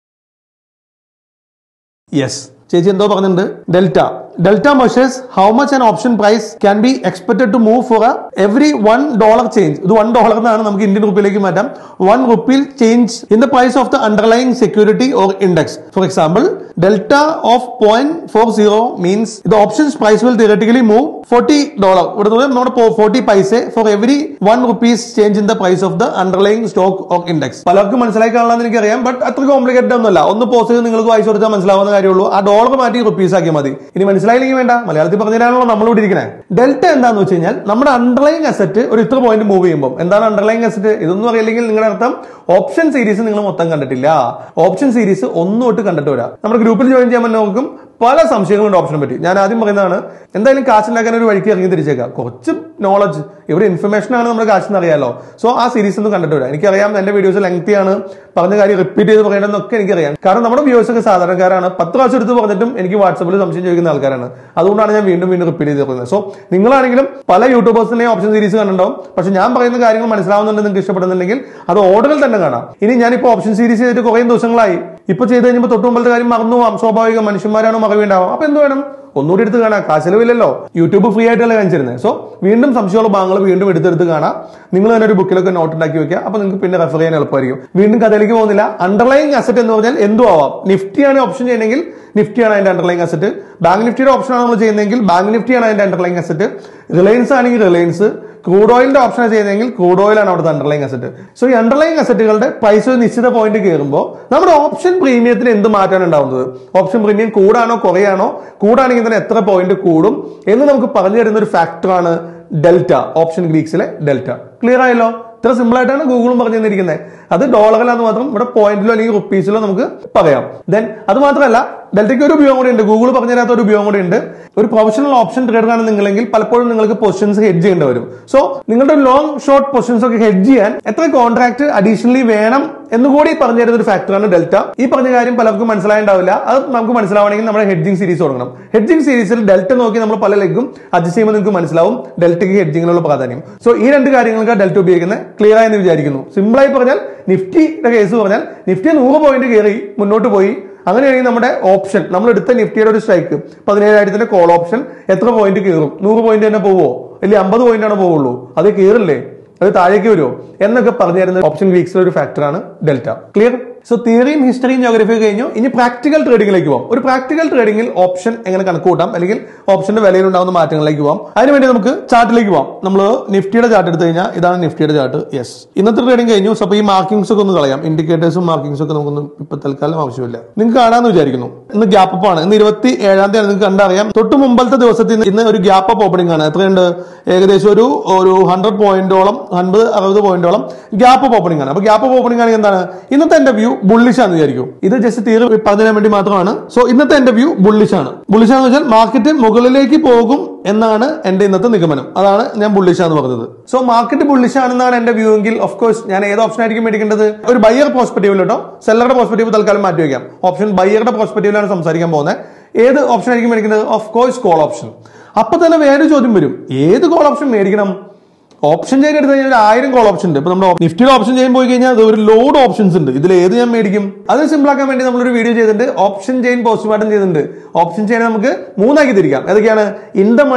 Speaker 1: യെസ് ചേച്ചി എന്തോ പറഞ്ഞിട്ടുണ്ട് delta delta measures how much an option price can be expected to move for every one dollar change ഇത് വൺ ഡോളർ എന്നാണ് നമുക്ക് ഇന്ത്യൻ റുപ്പിയിലേക്ക് മാറ്റാം വൺ റുപ്പിയിൽ change in the price of the underlying security or index for example delta of point four zero means the options price will theoretically move forty dollar ഇവിടെ നമ്മുടെ ഫോർട്ടി പൈസ for every one rupees change in the price of the underlying stock or index പലർക്കും മനസ്സിലായി കാണാമെന്ന് എനിക്കറിയാം ബട്ട് അത്ര കോംപ്ലിക്കേറ്റഡ് ഒന്നുമല്ല ഒന്ന് പോസ്റ്റ് ചെയ്ത് നിങ്ങൾക്ക് വായിച്ചു കൊടുത്താൽ മനസ്സിലാവുന്ന കാര്യമുള്ളൂ ആ ഡോളർ മാറ്റി റുപ്പീസ് ആക്കിയാൽ മതി ഇനി മനസ്സിലായില്ലെങ്കിൽ വേണ്ട മലയാളത്തിൽ പറഞ്ഞുതരാണല്ലോ നമ്മളിവിടെ ഇരിക്കണേ ഡെൽറ്റ എന്താന്ന് വെച്ച് കഴിഞ്ഞാൽ നമ്മുടെ അണ്ടർലൈങ് അസറ്റ് ഒരു ഇത്ര പോയിന്റ് മൂവ് ചെയ്യുമ്പോൾ എന്താണ് അണ്ടർലൈങ് അസറ്റ് ഇതൊന്നും അറിയില്ലെങ്കിൽ നിങ്ങളുടെ അർത്ഥം ഓപ്ഷൻ സീരീസ് നിങ്ങൾ മൊത്തം കണ്ടിട്ടില്ല ഓപ്ഷൻ സീരീസ് ഒന്നും തൊട്ട് കണ്ടിട്ട് വരാം നമ്മുടെ ഗ്രൂപ്പിൽ ജോയിൻ ചെയ്യാൻ നോക്കും പല സംശയങ്ങളുണ്ട് ഓപ്ഷനെ പറ്റി ഞാൻ ആദ്യം പറയുന്നതാണ് എന്തായാലും കാശുണ്ടാക്കാൻ ഒരു വഴിക്ക് ഇറങ്ങി തിരിച്ചേക്കാം കുറച്ച് നോളജ് ഇവിടെ ഇൻഫർമേഷൻ ആണ് നമ്മുടെ കാശെന്ന് അറിയാലോ സോ ആ സീരീസ് ഒന്നും കണ്ടിട്ട് വരാം എനിക്കറിയാം എന്റെ വീഡിയോസ് ലെങ്തി ആണ് പറഞ്ഞ കാര്യം റിപ്പീറ്റ് ചെയ്ത് പറയണമെന്നൊക്കെ എനിക്കറിയാം കാരണം നമ്മുടെ വ്യൂസ് ഒക്കെ സാധാരണക്കാരാണ് പത്ത് പ്രാവശ്യം എടുത്ത് പറഞ്ഞിട്ടും എനിക്ക് വാട്സപ്പിൽ സംശയം ചോദിക്കുന്ന ആൾക്കാരാണ് അതുകൊണ്ടാണ് ഞാൻ വീണ്ടും വീണ്ടും റിപ്പീറ്റ് ചെയ്ത് പറയുന്നത് സോ നിങ്ങളാണെങ്കിലും പല യൂട്യൂബേഴ്സിനെയും ഓപ്ഷൻ സീരീസ് കണ്ടിട്ടുണ്ടാവും പക്ഷെ ഞാൻ പറയുന്ന കാര്യങ്ങൾ മനസ്സിലാവുന്നുണ്ട് നിങ്ങൾക്ക് ഇഷ്ടപ്പെടുന്നുണ്ടെങ്കിൽ അത് ഓർഡറിൽ തന്നെ കാണാം ഇനി ഞാനിപ്പോൾ ഓപ്ഷൻ സീരീസ് ചെയ്തിട്ട് കുറേ ദിവസങ്ങളായി ഇപ്പൊ ചെയ്ത് കഴിഞ്ഞപ്പോൾ തൊട്ട് മുമ്പത്തെ കാര്യം മറന്നു പോവാം സ്വാഭാവിക മനുഷ്യന്മാരാണോ മറവിയുണ്ടാവാം അപ്പൊ എന്ത് വേണം ഒന്നുകൂടി എടുത്ത് കാണാം കാശലവില്ലല്ലോ യൂട്യൂബ് ഫ്രീ ആയിട്ടല്ല കാണിച്ചിരുന്നത് സോ വീണ്ടും സംശയമുള്ള ഭാഗങ്ങൾ വീണ്ടും എടുത്തെടുത്ത് കാണാം നിങ്ങൾ തന്നെ ഒരു ബുക്കിലൊക്കെ നോട്ട് ഉണ്ടാക്കി വെക്കുക അപ്പൊ നിങ്ങൾക്ക് പിന്നെ റെഫർ ചെയ്യാൻ എളുപ്പമായിരിക്കും വീണ്ടും കഥയിലേക്ക് പോകുന്നില്ല അണ്ടർലൈങ് അസറ്റ് എന്ന് പറഞ്ഞാൽ എന്തും ആവാം നിഫ്റ്റിയാണ് ഓപ്ഷൻ ചെയ്യണമെങ്കിൽ നിഫ്റ്റിയാണ് അതിന്റെ അണ്ടർലൈങ് അസറ്റ് ബാങ്ക് നിഫ്റ്റിയുടെ ഓപ്ഷനാണ് നമ്മൾ ചെയ്യുന്നതെങ്കിൽ ബാങ്ക് നിഫ്റ്റിയാണ് അതിന്റെ അണ്ടർലൈങ് അസറ്റ് റിലയൻസ് ആണെങ്കിൽ റിലയൻസ് ക്രൂഡ് ഓയിലിന്റെ ഓപ്ഷൻ ചെയ്യുന്നതെങ്കിൽ ക്രൂഡ് ഓയിൽ ആണ് അവിടുത്തെ അണ്ടർലൈങ് അസറ്റ് സോ ഈ അണ്ടർലൈങ് അസറ്റുകളുടെ പൈസ ഒരു നിശ്ചിത പോയിന്റ് കയറുമ്പോൾ നമ്മുടെ ഓപ്ഷൻ പ്രീമിയത്തിന് എന്ത് മാറ്റാണ് ഉണ്ടാവുന്നത് ഓപ്ഷൻ പ്രീമിയം കൂടാണോ കുറയാണോ കൂടാണെങ്കിൽ തന്നെ എത്ര പോയിന്റ് കൂടും എന്ന് നമുക്ക് പറഞ്ഞു തരുന്ന ഒരു ഫാക്ടറാണ് ഡെൽറ്റ ഓപ്ഷൻ ഗ്രീക്സിലെ ഡെൽറ്റ ക്ലിയർ ആയല്ലോ ഇത്ര സിമ്പിൾ ആയിട്ടാണ് ഗൂഗിളും പറഞ്ഞു തന്നിരിക്കുന്നത് അത് ഡോളറിലാന്ന് മാത്രം ഇവിടെ പോയിന്റിലോ അല്ലെങ്കിൽ റുപ്പീസിലോ നമുക്ക് പറയാം ദെൻ അത് മാത്രമല്ല ഡെൽറ്റയ്ക്ക് ഒരു ഉപയോഗം കൂടി ഉണ്ട് ഗൂഗിൾ പറഞ്ഞു തരാത്ത ഒരു ഉപയോഗം കൂടി ഉണ്ട് ഒരു പ്രൊഫഷണൽ ഓപ്ഷൻ ട്രേഡർ ആണ് നിങ്ങളെങ്കിൽ പലപ്പോഴും നിങ്ങൾക്ക് പൊസിഷൻസ് ഹെഡ് ചെയ്യേണ്ടി വരും സോ നിങ്ങളുടെ ലോങ് ഷോർട്ട് പൊസിഷൻസ് ഒക്കെ ഹെഡ് ചെയ്യാൻ എത്ര കോൺട്രാക്ട് അഡീഷണലി വേണം എന്നുകൂടി പറഞ്ഞു തരുന്ന ഒരു ഫാക്ടറാണ് ഡെൽറ്റ ഈ പറഞ്ഞ കാര്യം പലർക്കും മനസ്സിലായിട്ടുണ്ടാവില്ല അത് നമുക്ക് മനസ്സിലാവണമെങ്കിൽ നമ്മുടെ ഹെഡ്ജിങ് സീരീസ് തുടങ്ങണം ഹെഡ്ജിങ് സീരീസിൽ ഡെൽറ്റ നോക്കി നമ്മൾ പല ലെഗും അഡ്ജസ്റ്റ് ചെയ്യുമ്പോൾ നിങ്ങൾക്ക് മനസ്സിലാവും ഡെൽറ്റയ്ക്ക് ഹെഡ്ജിങ്ങിനുള്ള പ്രാധാന്യം സോ ഈ രണ്ട് കാര്യങ്ങൾക്ക് ഡെൽറ്റ ഉപയോഗിക്കുന്നത് ക്ലിയർ ആയെന്ന് വിചാരിക്കുന്നു സിമ്പിളായി പറഞ്ഞാൽ നിഫ്റ്റിയുടെ കേസ് പറഞ്ഞാൽ നിഫ്റ്റി നൂറ് പോയിന്റ് കയറി മുന്നോട്ട് പോയി അങ്ങനെയാണെങ്കിൽ നമ്മുടെ ഓപ്ഷൻ നമ്മൾ എടുത്ത നിഫ്റ്റിയുടെ ഒരു സ്ട്രൈക്ക് പതിനേഴായിരത്തിന്റെ കോൾ ഓപ്ഷൻ എത്ര പോയിന്റ് കയറും നൂറ് പോയിന്റ് തന്നെ പോവോ അല്ലെങ്കിൽ അമ്പത് പോയിന്റ് ആണ് പോവുള്ളൂ അത് കയറില്ലേ അത് താഴേക്ക് വരുമോ എന്നൊക്കെ പറഞ്ഞു തരുന്ന ഓപ്ഷൻ വീക്സിലെ ഒരു ഫാക്ടറാണ് ഡെൽറ്റ ക്ലിയർ സോ തിയറിയും ഹിസ്റ്ററിയും ജോഗ്രഫിയും കഴിഞ്ഞു ഇനി പ്രാക്ടിക്കൽ ട്രേഡിംഗിലേക്ക് പോകാം ഒരു പ്രാക്ടിക്കൽ ട്രേഡിംഗിൽ ഓപ്ഷൻ എങ്ങനെ കണക്ക് കൂട്ടാം അല്ലെങ്കിൽ ഓപ്ഷന്റെ വിലയിൽ ഉണ്ടാകുന്ന മാറ്റങ്ങളിലേക്ക് പോകാം അതിനുവേണ്ടി നമുക്ക് ചാർട്ടിലേക്ക് പോകാം നമ്മൾ നിഫ്റ്റിയുടെ ചാർട്ട് എടുത്തു കഴിഞ്ഞാൽ ഇതാണ് നിഫ്റ്റിയുടെ ചാർട്ട് യെസ് ഇന്നത്തെ ട്രേഡിംഗ് കഴിഞ്ഞു സോ അപ്പോൾ ഈ മാർക്കിംഗ്സ് ഒക്കെ ഒന്ന് കളയാം ഇൻഡിക്കേറ്റേഴ്സും മാർക്കിംഗ്സും ഒക്കെ നമുക്കൊന്ന് ഇപ്പൊ തൽക്കാലം ആവശ്യമില്ല നിങ്ങൾക്ക് കാണാമെന്ന് വിചാരിക്കുന്നു ഇന്ന് ഗ്യാപ്പ് അപ്പ് ആണ് ഇന്ന് ഇരുപത്തി ഏഴാം തീയതി നിങ്ങൾക്ക് കണ്ടറിയാം തൊട്ട് മുമ്പത്തെ ദിവസത്തിൽ നിന്ന് ഇന്ന് ഒരു ഗ്യാപ്പ് അപ്പ് ഓപ്പണിംഗ് ആണ് എത്രയുണ്ട് ഏകദേശം ഒരു ഒരു ഹൺഡ്രഡ് പോയിന്റോളം അൻപത് അറുപത് പോയിന്റോളം ഗ്യാപ്പ് അപ്പ് ഓപ്പണിംഗ് ആണ് അപ്പൊ ഗ്യാപ്പ് അപ്പ് ഓപ്പണിംഗ് ആണെങ്കിൽ എന്താണ് ഇന്നത്തെ എന്റെ വ്യൂ ബുള്ളിഷ് ആണെന്ന് വിചാരിക്കും ഇത് ജസ്റ്റ് തീരെ പറഞ്ഞു തരാൻ വേണ്ടി മാത്രമാണ് സോ ഇന്നത്തെ എന്റെ വ്യൂ ബുള്ളിഷ് ആണ് ബുള്ളിഷ് ആണെന്ന് വെച്ചാൽ മാർക്കറ്റ് മുകളിലേക്ക് പോകും എന്നാണ് എന്റെ ഇന്നത്തെ നിഗമനം അതാണ് ഞാൻ ബുള്ളിഷ് എന്ന് പറഞ്ഞത് സോ മാർക്കറ്റ് ബുള്ളിഷ് ആണെന്നാണ് എന്റെ വ്യൂ എങ്കിൽ ഓഫ് കോഴ്സ് ഞാൻ ഏത് ഓപ്ഷൻ ആയിരിക്കും മേടിക്കേണ്ടത് ഒരു ബയ്യർ പ്രോസ്പെക്റ്റീവിൽ കേട്ടോ സെല്ലറുടെ പ്രോസ്പെക്റ്റീവ് തൽക്കാലം മാറ്റി വയ്ക്കാം ഓപ്ഷൻ ബയ്യറുടെ പ്രോസ്പെക്റ്റീവിലാണ് സംസാരിക്കാൻ പോകുന്നത് ഏത് ഓപ്ഷൻ ആയിരിക്കും മേടിക്കുന്നത് ഓഫ് കോഴ്സ് കോൾ ഓപ്ഷൻ അപ്പൊ തന്നെ വേറൊരു ചോദ്യം വരും ഏത് കോൾ ഓപ്ഷൻ മേടിക്കണം ഓപ്ഷൻ ചെയ്യാൻ എടുത്തു കഴിഞ്ഞാൽ ഒരു ആയിരം കോൾ ഓപ്ഷൻ ഉണ്ട് ഇപ്പൊ നമ്മുടെ നിഫ്റ്റിയുടെ ഓപ്ഷൻ ചെയ്യാൻ പോയി കഴിഞ്ഞാൽ അത് ഒരു ലോഡ് ഓപ്ഷൻസ് ഉണ്ട് ഇതിൽ ഏത് ഞാൻ മേടിക്കും അത് സിമ്പിൾ ആക്കാൻ വേണ്ടി നമ്മളൊരു വീഡിയോ ചെയ്തിട്ടുണ്ട് ഓപ്ഷൻ ചെയിൻ പോസ്റ്റ്മോർട്ടം ചെയ്തിട്ടുണ്ട് ഓപ്ഷൻ ചെയിൻ നമുക്ക് മൂന്നാക്കി തിരിക്കാം ഏതൊക്കെയാണ് in the money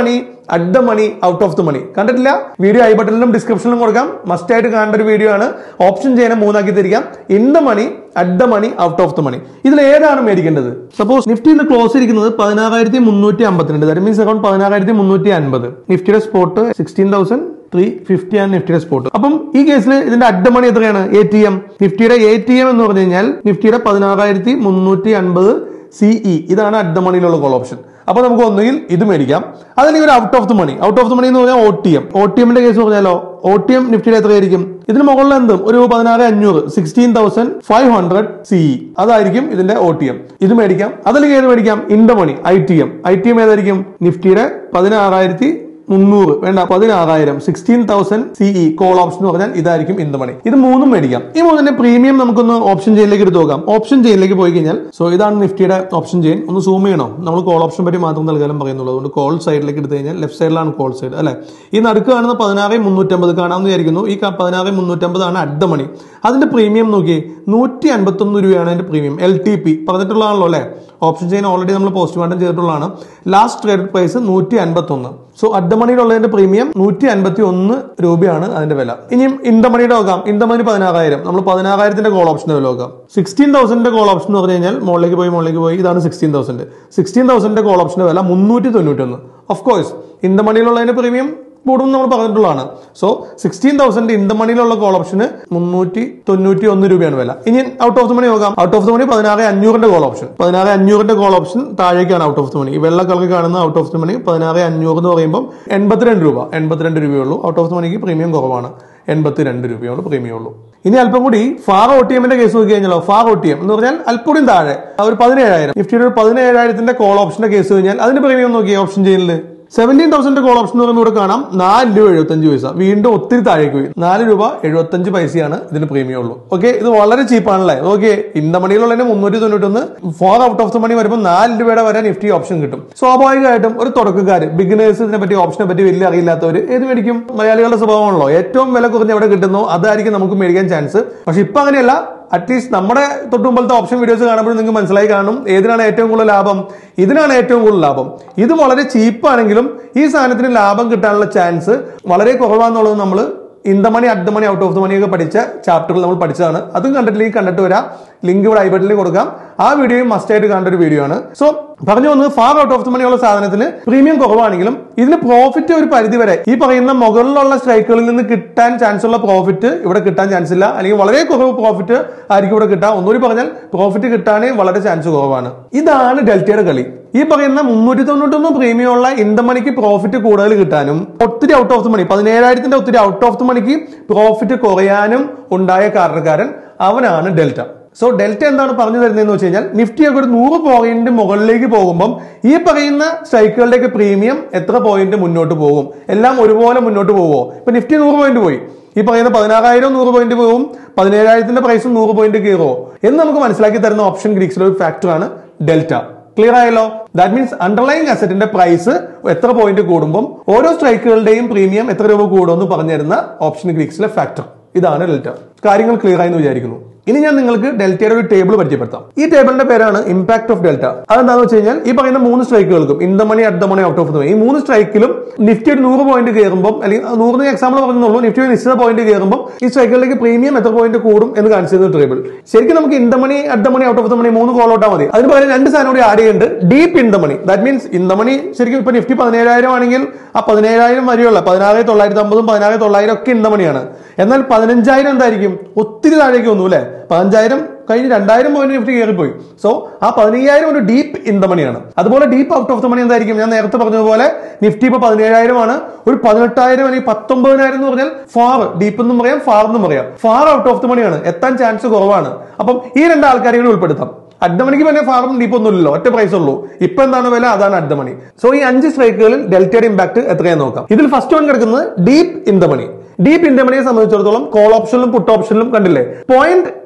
Speaker 1: at the money out of the money കണ്ടിട്ടില്ല വീഡിയോ ഐ ബട്ടണിലും ഡിസ്ക്രിപ്ഷനിലും കൊടുക്കാം മസ്റ്റ് ആയിട്ട് കാണേണ്ട ഒരു വീഡിയോ ആണ് ഓപ്ഷൻ ചെയ്യാൻ മൂന്നാക്കി തിരിക്കാം in the money at the money out of the money ഇതിൽ ഏതാണ് മേടിക്കേണ്ടത് സപ്പോസ് നിഫ്റ്റി ഇന്ന് ക്ലോസ് ഇരിക്കുന്നത് പതിനാറായിരത്തി മുന്നൂറ്റി അമ്പത്തിരണ്ട് ദാറ്റ് മീൻസ് അക്കൗണ്ട് പതിനാറായിരത്തി മുന്നൂറ്റി അൻപത് നിഫ്റ്റിയുടെ spot sixteen thousand three fifty ആണ് നിഫ്റ്റിയുടെ സ്പോട്ട് അപ്പം ഈ കേസിൽ ഇതിന്റെ അഡ് മണി എത്രയാണ് എ ടി എം നിഫ്റ്റിയുടെ എ ടി എം എന്ന് പറഞ്ഞു കഴിഞ്ഞാൽ നിഫ്റ്റിയുടെ പതിനാറായിരത്തി മുന്നൂറ്റി അൻപത് സിഇ ഇതാണ് അറ്റ് ദ മണിയിലുള്ള കോൾ ഓപ്ഷൻ അപ്പൊ നമുക്ക് ഒന്നുകിൽ ഇത് മേടിക്കാം അതല്ലെങ്കിൽ ഒരു out of the money out of the money എന്ന് പറഞ്ഞാൽ O T M O T എമ്മിന്റെ കേസ് പറഞ്ഞാലോ ഒ ടി എം നിഫ്റ്റിയുടെ എത്രയായിരിക്കും ഇതിന് മുകളിൽ എന്തും ഒരു പതിനാറ് അഞ്ഞൂറ് sixteen thousand five hundred CE അതായിരിക്കും ഇതിന്റെ ഒ ടി എം ഇത് മേടിക്കാം അതല്ലെങ്കിൽ ഏത് മേടിക്കാം in the money I T M I T M ഏതായിരിക്കും നിഫ്റ്റിയുടെ പതിനാറായിരത്തി മുന്നൂറ് വേണ്ട പതിനാറായിരം sixteen thousand CE call option എന്ന് പറഞ്ഞാൽ ഇതായിരിക്കും ഇൻ ദ മണി ഇത് മൂന്നും മേടിക്കാം ഈ മൂന്നിന്റെ പ്രീമിയം നമുക്കൊന്ന് ഓപ്ഷൻ ചെയിനിലേക്ക് എടുത്ത് നോക്കാം ഓപ്ഷൻ ചെയിനിലേക്ക് പോയി കഴിഞ്ഞാൽ സോ ഇതാണ് നിഫ്റ്റിയുടെ ഓപ്ഷൻ ചെയിൻ ഒന്ന് സൂം ചെയ്യണോ നമ്മൾ കോൾ ഓപ്ഷൻ പറ്റി മാത്രം നൽകാനും പറയുന്നുള്ളൂ അതുകൊണ്ട് കോൾ സൈഡിലേക്ക് എടുത്ത് കഴിഞ്ഞാൽ ലെഫ്റ്റ് സൈഡിലാണ് കോൾ സൈഡ് അല്ലെ ഈ നടുക്ക് കാണുന്ന പതിനാറ് മുന്നൂറ്റമ്പത് കാണാമെന്ന് വിചാരിക്കുന്നു ഈ പതിനാറ് മുന്നൂറ്റമ്പതാണ് അറ്റ് ദ മണി അതിന്റെ പ്രീമിയം നോക്കി നൂറ്റി അൻപത്തൊന്ന് രൂപയാണ് അതിന്റെ പ്രീമിയം എൽ ടി പി പറഞ്ഞിട്ടുള്ളതാണല്ലോ അല്ലെ ഓപ്ഷൻ ചെയിൻ ഓൾറെഡി നമ്മൾ പോസ്റ്റ്മോർട്ടം ചെയ്തിട്ടുള്ളതാണ് ലാസ്റ്റ് ട്രേഡ് പ്രൈസ് നൂറ്റി അൻപത്തൊന്ന് സോ അറ്റ് ദ മണിയിലുള്ളതിന്റെ പ്രീമിയം നൂറ്റി അൻപത്തി ഒന്ന് രൂപയാണ് അതിന്റെ വില ഇനിയും ഇൻ ദ മണിയുടെ നോക്കാം ഇൻ ദ മണി പതിനാറായിരം നമ്മൾ പതിനാറായിരത്തിന്റെ കോൾ ഓപ്ഷന്റെ വില നോക്കാം സിക്സ്റ്റീൻ തൗസൻഡിന്റെ കോൾ ഓപ്ഷൻ എന്ന് പറഞ്ഞു കഴിഞ്ഞാൽ മുകളിലേക്ക് പോയി മുകളിലേക്ക് പോയി ഇതാണ് സിക്സ്റ്റീൻ തൗസൻഡ് സിക്സ്റ്റീൻ തൗസൻഡിന്റെ കോൾ ഓപ്ഷന്റെ വില മുന്നൂറ്റി തൊണ്ണൂറ്റി ഒന്ന് ഓഫ് കോഴ്സ് ഇൻ ദ മണിയിലുള്ളതിന്റെ പ്രീമിയം കൂടും നമ്മൾ പറഞ്ഞിട്ടുള്ളതാണ് so sixteen thousand in the മണിയിലുള്ള കോൾ ഓപ്ഷന് മുന്നൂറ്റി തൊണ്ണൂറ്റി ഒന്ന് രൂപയാണ് വില ഇനി ഔട്ട് ഓഫ് ദ മണി നോക്കാം ഔട്ട് ഓഫ് ദ മണി പതിനാറ് അഞ്ഞൂറിന്റെ കോൾ ഓപ്ഷൻ പതിനാറ് അഞ്ഞൂറിന്റെ കോൾ ഓപ്ഷൻ താഴേക്കാണ് ഔട്ട് ഓഫ് ദ മണി ഈ വെള്ള കളർ കാണുന്ന ഔട്ട് ഓഫ് ദ മണി പതിനാറ് അഞ്ഞൂറ് എന്ന് പറയുമ്പോൾ എൺപത്തിരണ്ട് രൂപ എൺപത്തിരണ്ട് രൂപയുള്ളൂ ഔട്ട് ഓഫ് ദ മണിക്ക് പ്രീമിയം കുറവാണ് എൺപത്തിരണ്ട് രൂപയോട് പ്രീമിയം ഉള്ളൂ ഇനി അല്പം കൂടി ഫാർ ഒ ടി എമ്മിന്റെ കേസ് നോക്കി കഴിഞ്ഞാലോ ഫാർ ഒ ടി എം എന്ന് പറഞ്ഞാൽ അല്പൂടിയും താഴെ ഒരു പതിനേഴായിരം നിഫ്റ്റിയുടെ ഒരു പതിനേഴായിരത്തിന്റെ കോൾ ഓപ്ഷന്റെ കേസ് കഴിഞ്ഞാൽ അതിന്റെ പ്രീമിയം നോക്കി ഓപ്ഷൻ ചെയ്യുന്നത് സെവൻറ്റീൻ തൗസൻഡ് കോൾ ഓപ്ഷൻ എന്ന് പറയുമ്പോൾ ഇവിടെ കാണാം നാല് രൂപ എഴുപത്തഞ്ച് പൈസ വീണ്ടും ഒത്തിരി താഴേക്ക് പോയി നാല് രൂപ എഴുപത്തഞ്ച് പൈസയാണ് ഇതിന് പ്രീമിയം ഉള്ളൂ ഓക്കെ ഇത് വളരെ ചീപ്പാണല്ലേ ഓക്കെ ഇൻ ദ മണിയിലുള്ള മുന്നൂറ്റി തൊണ്ണൂറ്റൊന്ന് four out of the money വരുമ്പോൾ നാല് രൂപയുടെ വരെ നിഫ്റ്റി ഓപ്ഷൻ കിട്ടും സ്വാഭാവികമായിട്ടും ഒരു തുടക്കക്കാർ ബിഗിനേഴ്സ് ഇതിനെ പറ്റി ഓപ്ഷനെ പറ്റി വലിയ അറിയില്ലാത്തവർ ഏത് മേടിക്കും മലയാളികളുടെ സ്വഭാവമാണല്ലോ ഏറ്റവും വില കുറഞ്ഞ് എവിടെ കിട്ടുന്നു അതായിരിക്കും നമുക്ക് മേടിക്കാൻ ചാൻസ് പക്ഷെ ഇപ്പൊ അങ്ങനെയല്ല അറ്റ്ലീസ്റ്റ് നമ്മുടെ തൊട്ടുമുമ്പത്തെ ഓപ്ഷൻ വീഡിയോസ് കാണുമ്പോൾ നിങ്ങൾക്ക് മനസ്സിലായി കാണും ഏതിനാണ് ഏറ്റവും കൂടുതൽ ലാഭം ഇതിനാണ് ഏറ്റവും കൂടുതൽ ലാഭം ഇത് വളരെ ചീപ്പാണെങ്കിലും ഈ സാധനത്തിന് ലാഭം കിട്ടാനുള്ള ചാൻസ് വളരെ കുറവാന്നുള്ളത് നമ്മൾ in the money at the money out of the money ഒക്കെ പഠിച്ച ചാപ്റ്ററിൽ നമ്മൾ പഠിച്ചതാണ് അതും കണ്ടിട്ടില്ലെങ്കിൽ കണ്ടിട്ട് വരാം ലിങ്ക് ഇവിടെ ഐ ബട്ടണിൽ കൊടുക്കാം ആ വീഡിയോയും മസ്റ്റ് ആയിട്ട് കാണേണ്ട ഒരു വീഡിയോ ആണ് സോ പറഞ്ഞു വന്നത് far out of the money ഉള്ള സാധനത്തിന് പ്രീമിയം കുറവാണെങ്കിലും ഇതിന് പ്രോഫിറ്റ് ഒരു പരിധി വരെ ഈ പറയുന്ന മുകളിലുള്ള സ്ട്രൈക്കുകളിൽ നിന്ന് കിട്ടാൻ ചാൻസ് ഉള്ള പ്രോഫിറ്റ് ഇവിടെ കിട്ടാൻ ചാൻസ് ഇല്ല അല്ലെങ്കിൽ വളരെ കുറവ് പ്രോഫിറ്റ് ആയിരിക്കും ഇവിടെ കിട്ടാം ഒന്നുകൂടി പറഞ്ഞാൽ പ്രോഫിറ്റ് കിട്ടാനേ വളരെ ചാൻസ് കുറവാണ് ഇതാണ് ഡെൽറ്റയുടെ കളി ഈ പറയുന്ന മുന്നൂറ്റി തൊണ്ണൂറ്റൊന്ന് പ്രീമിയം ഉള്ള ഇന്ത മണിക്ക് പ്രോഫിറ്റ് കൂടുതൽ കിട്ടാനും ഒത്തിരി ഔട്ട് ഓഫ് ദ മണി പതിനേഴായിരത്തിന്റെ ഒത്തിരി ഔട്ട് ഓഫ് ദ മണിക്ക് പ്രോഫിറ്റ് കുറയാനും ഉണ്ടായ കാരണക്കാരൻ അവനാണ് ഡെൽറ്റ സോ ഡെൽറ്റ എന്താണ് പറഞ്ഞു തരുന്നതെന്ന് വെച്ച് കഴിഞ്ഞാൽ നിഫ്റ്റിയൊക്കെ ഒരു നൂറ് പോയിന്റ് മുകളിലേക്ക് പോകുമ്പം ഈ പറയുന്ന സ്ട്രൈക്കുകളുടെയൊക്കെ പ്രീമിയം എത്ര പോയിന്റ് മുന്നോട്ട് പോകും എല്ലാം ഒരുപോലെ മുന്നോട്ട് പോകുമോ ഇപ്പൊ നിഫ്റ്റി നൂറ് പോയിന്റ് പോയി ഈ പറയുന്ന പതിനാറായിരം നൂറ് പോയിന്റ് പോകും പതിനേഴായിരത്തിന്റെ പ്രൈസും നൂറ് പോയിന്റ് കയറുമോ എന്ന് നമുക്ക് മനസ്സിലാക്കി തരുന്ന ഓപ്ഷൻ ഗ്രീക്സിലെ ഒരു ഫാക്ടറാണ് ഡെൽറ്റ ക്ലിയർ ആയല്ലോ ദാറ്റ് മീൻസ് അണ്ടർലൈങ് അസറ്റിന്റെ പ്രൈസ് എത്ര പോയിന്റ് കൂടുമ്പോൾ ഓരോ സ്ട്രൈക്കുകളുടെയും പ്രീമിയം എത്ര രൂപ കൂടുമെന്ന് പറഞ്ഞു തരുന്ന ഓപ്ഷൻ ഗ്രീക്സിലെ ഫാക്ടർ ഇതാണ് ഡെൽറ്റ കാര്യങ്ങൾ ക്ലിയർ ആയി എന്ന് വിചാരിക്കുന്നു ഇനി ഞാൻ നിങ്ങൾക്ക് ഡെൽറ്റയുടെ ഒരു ടേബിൾ പരിചയപ്പെടുത്താം ഈ ടേബിളിന്റെ പേരാണ് ഇമ്പാക്ട് ഓഫ് ഡെൽറ്റ അതെന്താണെന്ന് വെച്ച് കഴിഞ്ഞാൽ ഈ പറയുന്ന മൂന്ന് സ്ട്രൈക്കുകൾക്കും in the money at the money out of the money ഈ മൂന്ന് സ്ട്രൈക്കിലും നിഫ്റ്റി ഒരു നൂറ് പോയിന്റ് കയറുമ്പോൾ അല്ലെങ്കിൽ നൂറിന് എക്സാമ്പിൾ പറഞ്ഞുള്ളൂ നിഫ്റ്റി ഒരു നിശ്ചിത പോയിന്റ് കയറുമ്പോൾ ഈ സ്ട്രൈക്കുകളിലേക്ക് പ്രീമിയം എത്ര പോയിന്റ് കൂടും എന്ന് കാണിച്ചു തരുന്ന ടേബിൾ ശരിക്കും നമുക്ക് in the money at the money out of the money മൂന്ന് കോൾ ഔട്ടാ മതി അതിന് പകരം രണ്ട് സാധനം കൂടി ആഡ് ചെയ്യുന്നുണ്ട് deep in the money that means in the money ശരിക്കും ഇപ്പൊ നിഫ്റ്റി പതിനേഴായിരം ആണെങ്കിൽ ആ പതിനേഴായിരം വരെയുള്ള പതിനാറ് തൊള്ളായിരത്തി അമ്പതും പതിനാറ് തൊള്ളായിരം ഒക്കെ ഇൻ ദ മണിയാണ് എന്നാൽ പതിനഞ്ചായിരം എന്തായിരിക്കും ഒത്തിരി താഴേക്ക് വന്നു അല്ലെ പതിനഞ്ചായിരം കഴിഞ്ഞ് രണ്ടായിരം പോയിന്റ് നിഫ്റ്റി കയറിപ്പോയി സോ ആ പതിനയ്യായിരം ഒരു ഡീപ്പ് ഇൻ ദ മണിയാണ് അതുപോലെ deep out of the money എന്തായിരിക്കും ഞാൻ നേരത്തെ പറഞ്ഞതുപോലെ നിഫ്റ്റി ഇപ്പൊ പതിനേഴായിരം ആണ് ഒരു പതിനെട്ടായിരം അല്ലെങ്കിൽ പത്തൊമ്പതിനായിരം എന്ന് പറഞ്ഞാൽ ഫാർ ഡീപ്പ് എന്നും പറയാം ഫാർ എന്നും പറയാം ഫാർ ഔട്ട് ഓഫ് ദ മണിയാണ് എത്താൻ ചാൻസ് കുറവാണ് അപ്പം ഈ രണ്ട് ആൾക്കാരെ കൂടി ഉൾപ്പെടുത്താം അഡ്ഡ മണിക്ക് പിന്നെ ഫാറും ഡീപ്പ് ഒന്നും ഇല്ലല്ലോ ഒറ്റ പ്രൈസ് ഉള്ളൂ ഇപ്പൊ എന്താണ് വില അതാണ് അഡ്ഡ മണി സോ ഈ അഞ്ച് സ്ട്രൈക്കുകളിൽ ഡെൽറ്റയുടെ ഇമ്പാക്ട് എത്രയാന്ന് നോക്കാം ഇതിൽ ഫസ്റ്റ് വൺ കിടക്കുന്നത് deep in the money deep in the മണിയെ സംബന്ധിച്ചിടത്തോളം കോൾ ഓപ്ഷനിലും പുട്ട് ഓപ്ഷനിലും കണ്ടില്ലേ point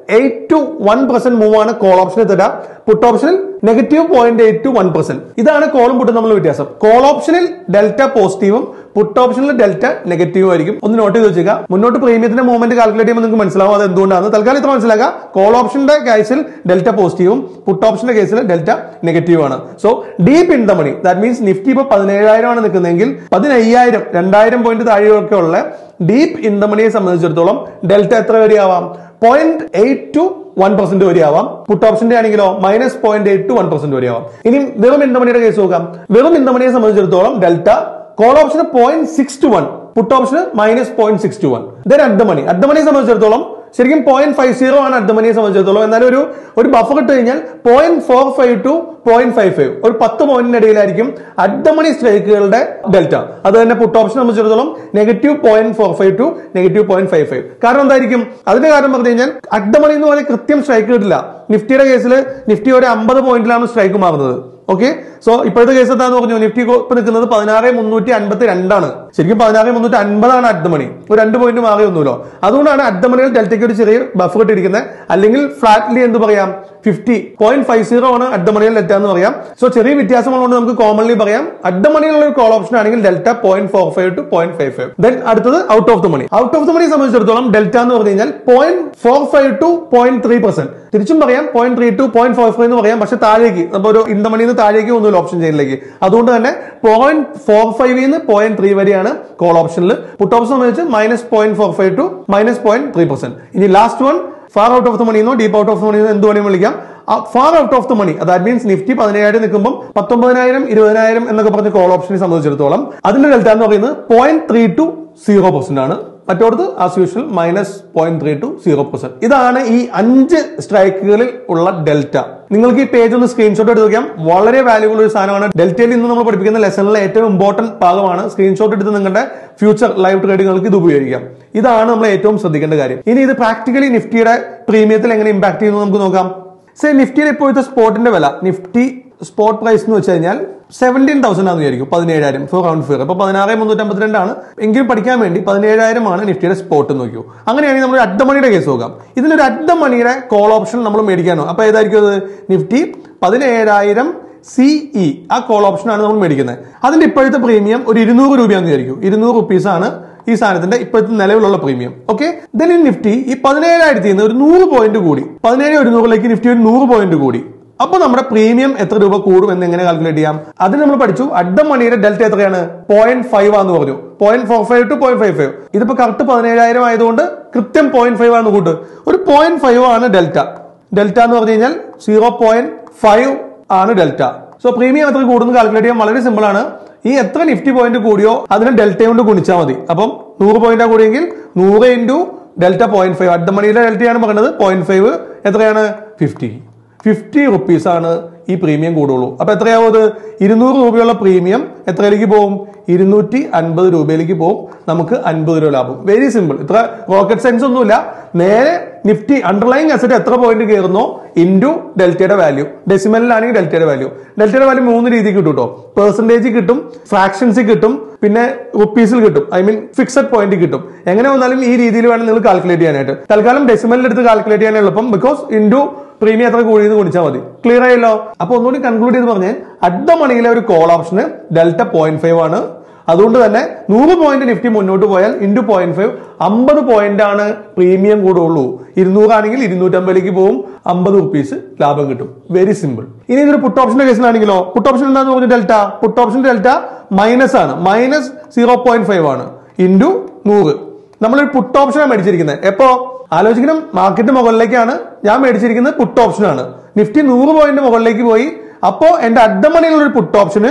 Speaker 1: eight to one percent move ആണ് കോൾ ഓപ്ഷനിൽ തരാം പുട്ട് ഓപ്ഷനിൽ negative point eight to one percent ഇതാണ് കോളും പുട്ടും തമ്മിലുള്ള വ്യത്യാസം കോൾ ഓപ്ഷനിൽ ഡെൽറ്റ പോസിറ്റീവും പുട്ട് ഓപ്ഷനിൽ ഡെൽറ്റ നെഗറ്റീവും ആയിരിക്കും ഒന്ന് നോട്ട് ചെയ്ത് വെച്ചേക്കുക മുന്നോട്ട് പ്രീമിയത്തിന്റെ മൂവ്മെന്റ് കാൽക്കുലേറ്റ് ചെയ്യുമ്പോൾ നിങ്ങൾക്ക് മനസ്സിലാവും അത് എന്തുകൊണ്ടാണ് തൽക്കാലം ഇത്ര മനസ്സിലാക്കുക കോൾ ഓപ്ഷന്റെ കേസിൽ ഡെൽറ്റ പോസിറ്റീവും പുട്ട് ഓപ്ഷന്റെ കേസിൽ ഡെൽറ്റ നെഗറ്റീവ് ആണ് so deep in the money that means Nifty ഇപ്പോൾ പതിനേഴായിരം ആണ് നിൽക്കുന്നതെങ്കിൽ പതിനയ്യായിരം രണ്ടായിരം പോയിന്റ് താഴെയൊക്കെ ഉള്ള ഡീപ് ഇൻ ദ മണിയെ സംബന്ധിച്ചിടത്തോളം ഡെൽറ്റ എത്ര വരെയാവാം point eight to one percent വരെയാവാം പുട്ട് ഓപ്ഷന്റെ ആണെങ്കിലോ minus point eight to one percent വരെയാവാം ഇനി വെറും ഇന്തമണിയുടെ കേസ് നോക്കാം വെറും ഇന്തമണിയെ സംബന്ധിച്ചിടത്തോളം ഡെൽറ്റ കോൾ ഓപ്ഷന് point six to one put ഓപ്ഷന് minus point six to one then at the money at the മണിയെ സംബന്ധിച്ചിടത്തോളം ശരിക്കും പോയിന്റ് ഫൈവ് സീറോ ആണ് അറ്റ് ദ മണിയെ സംബന്ധിച്ചിടത്തോളം എന്നാലും ഒരു ഒരു ബഫർ ഇട്ട് കഴിഞ്ഞാൽ point four five to point five five ഒരു പത്ത് പോയിന്റിന് ഇടയിലായിരിക്കും അറ്റ് ദ മണി സ്ട്രൈക്കുകളുടെ ഡെൽറ്റ അത് തന്നെ പുട്ട് ഓപ്ഷൻ സംബന്ധിച്ചിടത്തോളം negative point four five to negative point five five കാരണം എന്തായിരിക്കും അതിന്റെ കാരണം പറഞ്ഞു കഴിഞ്ഞാൽ അറ്റ് ദ മണി എന്ന് പറഞ്ഞാൽ കൃത്യം സ്ട്രൈക്ക് കിട്ടില്ല നിഫ്റ്റിയുടെ കേസിൽ നിഫ്റ്റി ഒരു അമ്പത് പോയിന്റിലാണ് സ്ട്രൈക്ക് മാറുന്നത് ഓക്കെ സോ ഇപ്പോഴത്തെ കേസ് എന്താന്ന് പറഞ്ഞു നിഫ്റ്റി ഇപ്പൊ നിൽക്കുന്നത് പതിനാറ് മുന്നൂറ്റി അൻപത്തി രണ്ടാണ് ശരിക്കും പതിനാറ് മുന്നൂറ്റി അൻപതാണ് അറ്റ് മണി ഒരു രണ്ട് പോയിന്റ് മാറി ഒന്നുമില്ലോ അതുകൊണ്ടാണ് അറ്റ് മണിയിൽ ഡെൽറ്റയ്ക്ക് ഒരു ചെറിയ ബഫർ ഇട്ടിരിക്കുന്നത് അല്ലെങ്കിൽ ഫ്ലാറ്റ്ലി എന്ത് പറയാം ഫിഫ്റ്റി പോയിന്റ് ഫൈവ് സീറോ ആണ് അറ്റ് മണിയിൽ ഡെൽറ്റ എന്ന് പറയാം സോ ചെറിയ വ്യത്യാസമുള്ളതുകൊണ്ട് നമുക്ക് കോമൺലി പറയാം അറ്റ് മണിയിലുള്ള ഒരു കോൾ ഓപ്ഷൻ ആണെങ്കിൽ delta point four five to point five five then അടുത്തത് out of the money out of the money സംബന്ധിച്ചിടത്തോളം ഡെൽറ്റ എന്ന് പറഞ്ഞു കഴിഞ്ഞാൽ point four five to point three percent തിരിച്ചും പറയാം point three to point four five എന്ന് പറയാം പക്ഷെ താഴേക്ക് അപ്പോൾ ഒരു ഇൻ ദ മണിയിൽ നിന്ന് താഴേക്ക് ഒന്നുമില്ല ഓപ്ഷൻ ചെയിനിലേക്ക് അതുകൊണ്ട് തന്നെ പോയിന്റ് ഫോർ ഫൈവ് നിന്ന് പോയിന്റ് ത്രീ വരെയാണ് കോൾ ഓപ്ഷനിൽ പുട്ട് ഓപ്ഷൻ സംബന്ധിച്ച് minus point four five to minus point three percent ഇനി last one far out of the money എന്നോ deep out of the money എന്ത് വേണമെങ്കിലും വിളിക്കാം far out of the money that means Nifty പതിനേഴായിരം നിൽക്കുമ്പോൾ പത്തൊമ്പതിനായിരം ഇരുപതിനായിരം എന്നൊക്കെ പറഞ്ഞ കോൾ ഓപ്ഷനെ സംബന്ധിച്ചിടത്തോളം അതിന്റെ ഡെൽറ്റ എന്ന് പറയുന്നത് point three to zero percent ആണ് മറ്റോടത്ത് as usual minus point three to zero percent ഇതാണ് ഈ അഞ്ച് സ്ട്രൈക്കുകളിൽ ഉള്ള ഡെൽറ്റ നിങ്ങൾക്ക് ഈ പേജ് ഒന്ന് സ്ക്രീൻഷോട്ട് എടുത്ത് നോക്കാം വളരെ വാല്യൂബിൾ ഒരു സാധനമാണ് ഡെൽറ്റയിൽ നിന്ന് നമ്മൾ പഠിപ്പിക്കുന്ന ലെസണിലെ ഏറ്റവും ഇമ്പോർട്ടന്റ് ഭാഗമാണ് സ്ക്രീൻഷോട്ട് എടുത്ത് നിങ്ങളുടെ ഫ്യൂച്ചർ ലൈവ് ട്രേഡിങ്ങൾക്ക് ഇത് ഉപയോഗിക്കാം ഇതാണ് നമ്മൾ ഏറ്റവും ശ്രദ്ധിക്കേണ്ട കാര്യം ഇനി ഇത് പ്രാക്ടിക്കലി നിഫ്റ്റിയുടെ പ്രീമിയത്തിൽ എങ്ങനെ ഇമ്പാക്ട് ചെയ്യുന്നു നമുക്ക് നോക്കാം സേ നിഫ്റ്റിയുടെ ഇപ്പോഴത്തെ സ്പോട്ടിന്റെ വില നിഫ്റ്റി സ്പോട്ട് പ്രൈസ് എന്ന് വെച്ച് കഴിഞ്ഞാൽ സെവൻറ്റീൻ തൗസൻഡ് ആണെന്ന് വിചാരിക്കും പതിനേഴായിരം ഫോർ റൗണ്ട് ഫിയർ അപ്പൊ പതിനാറ് മുന്നൂറ്റമ്പത്തിരണ്ടാണ് എങ്കിലും പഠിക്കാൻ വേണ്ടി പതിനേഴായിരം ആണ് നിഫ്റ്റിയുടെ സ്പോട്ട് നോക്കൂ അങ്ങനെയാണെങ്കിൽ നമ്മൾ അഡ്ഡ മണിയുടെ കേസ് നോക്കാം ഇതിനൊരു അഡ്ഡ മണിയുടെ കോൾ ഓപ്ഷൻ നമ്മൾ മേടിക്കാനോ അപ്പൊ ഏതായിരിക്കും അത് നിഫ്റ്റി പതിനേഴായിരം സിഇ ആ കോൾ ഓപ്ഷനാണ് നമ്മൾ മേടിക്കുന്നത് അതിന്റെ ഇപ്പോഴത്തെ പ്രീമിയം ഒരു ഇരുന്നൂറ് രൂപയാണെന്ന് വിചാരിക്കും ഇരുന്നൂറ് റുപ്പീസ് ആണ് ഈ സാധനത്തിന്റെ ഇപ്പോഴത്തെ നിലവിലുള്ള പ്രീമിയം ഓക്കെ ദെൻ ഈ നിഫ്റ്റി ഈ പതിനേഴായിരത്തി നിന്ന് ഒരു നൂറ് പോയിന്റ് കൂടി പതിനേഴ് ഒരുന്നൂറിലേക്ക് നിഫ്റ്റി ഒരു നൂറ് പോയിന്റ് കൂടി അപ്പൊ നമ്മുടെ പ്രീമിയം എത്ര രൂപ കൂടും എന്ന് എങ്ങനെ കാൽക്കുലേറ്റ് ചെയ്യാം അതിന് നമ്മൾ പഠിച്ചു അഡ്ഡ മണിയുടെ ഡെൽറ്റ എത്രയാണ് പോയിന്റ് ഫൈവ് ആന്ന് പറഞ്ഞു point four five to point five five ഇതിപ്പോ കറക്റ്റ് പതിനേഴായിരം ആയതുകൊണ്ട് കൃത്യം പോയിന്റ് ഫൈവ് ആണ് കൂട്ട് ഒരു പോയിന്റ് ഫൈവ് ആണ് ഡെൽറ്റ ഡെൽറ്റ എന്ന് പറഞ്ഞു കഴിഞ്ഞാൽ സീറോ പോയിന്റ് ഫൈവ് ആണ് ഡെൽറ്റ സോ പ്രീമിയം എത്ര കൂടുന്നു കാൽക്കുലേറ്റ് ചെയ്യാൻ വളരെ സിമ്പിൾ ആണ് ഈ എത്ര നിഫ്റ്റി പോയിന്റ് കൂടിയോ അതിനെ ഡെൽറ്റ കൊണ്ട് ഗുണിച്ചാൽ മതി അപ്പം നൂറ് പോയിന്റാ കൂടിയെങ്കിൽ നൂറ് into delta point five at the മണിയുടെ ഡെൽറ്റയാണ് പറയുന്നത് പോയിന്റ് ഫൈവ് എത്രയാണ് ഫിഫ്റ്റി ഫിഫ്റ്റി റുപ്പീസ് ആണ് ഈ പ്രീമിയം കൂടുള്ളൂ അപ്പൊ എത്രയാവും അത് ഇരുന്നൂറ് രൂപയുള്ള പ്രീമിയം എത്രയിലേക്ക് പോകും ഇരുന്നൂറ്റി അൻപത് രൂപയിലേക്ക് പോകും നമുക്ക് അൻപത് രൂപ ലാഭം വെരി സിമ്പിൾ ഇത്ര റോക്കറ്റ് സയൻസ് ഒന്നുമില്ല നേരെ നിഫ്റ്റി അണ്ടർലൈങ് അസറ്റ് എത്ര പോയിന്റ് കയറുന്നോ ഇൻറ്റു ഡെൽറ്റയുടെ വാല്യൂ ഡെസിമലിലാണെങ്കിൽ ഡെൽറ്റയുടെ വാല്യൂ ഡെൽറ്റയുടെ വാല്യൂ മൂന്ന് രീതിക്ക് കിട്ടും കേട്ടോ പെർസെന്റേജ് കിട്ടും ഫ്രാക്ഷൻസിൽ കിട്ടും പിന്നെ റുപ്പീസിൽ കിട്ടും ഐ മീൻ ഫിക്സഡ് പോയിന്റ് കിട്ടും എങ്ങനെ വന്നാലും ഈ രീതിയിൽ വേണം നിങ്ങൾ കാൽക്കുലേറ്റ് ചെയ്യാനായിട്ട് തൽക്കാലം ഡെസിമലിൽ എടുത്ത് കാൽക്കുലേറ്റ് ചെയ്യാൻ എളുപ്പം ബിക്കോസ് ഇൻറ്റു പ്രീമിയം എത്ര കൂടിയെന്ന് ഗുണിച്ചാൽ മതി ക്ലിയർ ആയല്ലോ അപ്പൊ ഒന്നുകൂടി കൺക്ലൂഡ് ചെയ്ത് പറഞ്ഞാൽ അഡ്ഡ മണിയിലെ ഒരു കോൾ ഓപ്ഷന് ഡെൽറ്റ പോയിന്റ് ഫൈവ് ആണ് അതുകൊണ്ട് തന്നെ നൂറ് പോയിന്റ് നിഫ്റ്റി മുന്നോട്ട് പോയാൽ ഇൻറ്റു പോയിന്റ് ഫൈവ് അമ്പത് പോയിന്റ് ആണ് പ്രീമിയം കൂടുള്ളൂ ഇരുന്നൂറാണെങ്കിൽ ഇരുന്നൂറ്റമ്പതിലേക്ക് പോകും അമ്പത് റുപ്പീസ് ലാഭം കിട്ടും വെരി സിമ്പിൾ ഇനി ഇതൊരു പുട്ട് ഓപ്ഷന്റെ കേസിലാണെങ്കിലോ പുട്ട് ഓപ്ഷൻ എന്താന്ന് പറഞ്ഞ delta put option delta minus ആണ് മൈനസ് സീറോ പോയിന്റ് ഫൈവ് ആണ് ഇൻറ്റു നൂറ് നമ്മളൊരു പുട്ട് ഓപ്ഷനാണ് മേടിച്ചിരിക്കുന്നത് എപ്പോ ആലോചിക്കണം മാർക്കറ്റ് മുകളിലേക്കാണ് ഞാൻ മേടിച്ചിരിക്കുന്നത് പുട്ട് ഓപ്ഷനാണ് നിഫ്റ്റി നൂറ് പോയിന്റ് മുകളിലേക്ക് പോയി അപ്പോ എന്റെ അഡ്ഡമണിയിലുള്ള ഒരു പുട്ട് ഓപ്ഷന്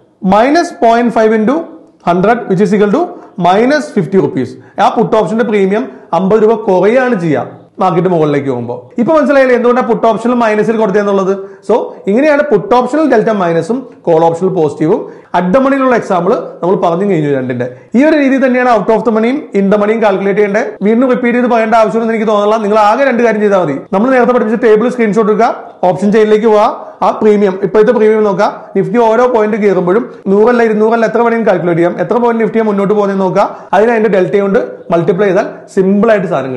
Speaker 1: minus point five into hundred which is equal to minus fifty rupees ആ പുട്ട് ഓപ്ഷന്റെ പ്രീമിയം അമ്പത് രൂപ കുറയാണ് ചെയ്യുക മാർക്കറ്റ് മുകളിലേക്ക് പോകുമ്പോൾ ഇപ്പൊ മനസ്സിലായില്ലേ എന്തുകൊണ്ടാണ് പുട്ട് ഓപ്ഷനിൽ മൈനസിൽ കൊടുത്തതെന്നുള്ളത് സോ ഇങ്ങനെയാണ് പുട്ട് ഓപ്ഷനിൽ ഡെൽറ്റ മൈനസും കോൾ ഓപ്ഷനിൽ പോസിറ്റീവും അഡ്ഡമണിയിലുള്ള എക്സാമ്പിൾ നമ്മൾ പറഞ്ഞു കഴിഞ്ഞു രണ്ടിന്റെ ഈ ഒരു രീതി തന്നെയാണ് ഔട്ട് ഓഫ് ദ മണിയും ഇൻ ദ മണിയും കാൽക്കുലേറ്റ് ചെയ്യേണ്ടത് വീണ്ടും റിപ്പീറ്റ് ചെയ്ത് പറയേണ്ട ആവശ്യമൊന്നും എനിക്ക് തോന്നുന്നില്ല നിങ്ങൾ ആകെ രണ്ട് കാര്യം ചെയ്താൽ മതി നമ്മൾ നേരത്തെ പഠിപ്പിച്ച ടേബിൾ സ്ക്രീൻഷോട്ട് എടുക്കുക ഓപ്ഷൻ ചെയിനിലേക്ക് പോവുക ആ പ്രീമിയം ഇപ്പോഴത്തെ പ്രീമിയം നോക്കുക നിഫ്റ്റി ഓരോ പോയിന്റ് കയറുമ്പോഴും നൂറല്ല ഇരുന്നൂറല്ല എത്ര വേണമെങ്കിലും കാൽക്കുലേറ്റ് ചെയ്യാം എത്ര പോയിന്റ് നിഫ്റ്റിയെ മുന്നോട്ട് പോകുന്നത് നോക്കുക അതിന് അതിന്റെ ഡെൽറ്റ കൊണ്ട് മൾട്ടിപ്ലൈ ചെയ്താൽ സിമ്പിൾ ആയിട്ട് സാധനം കിട്ടും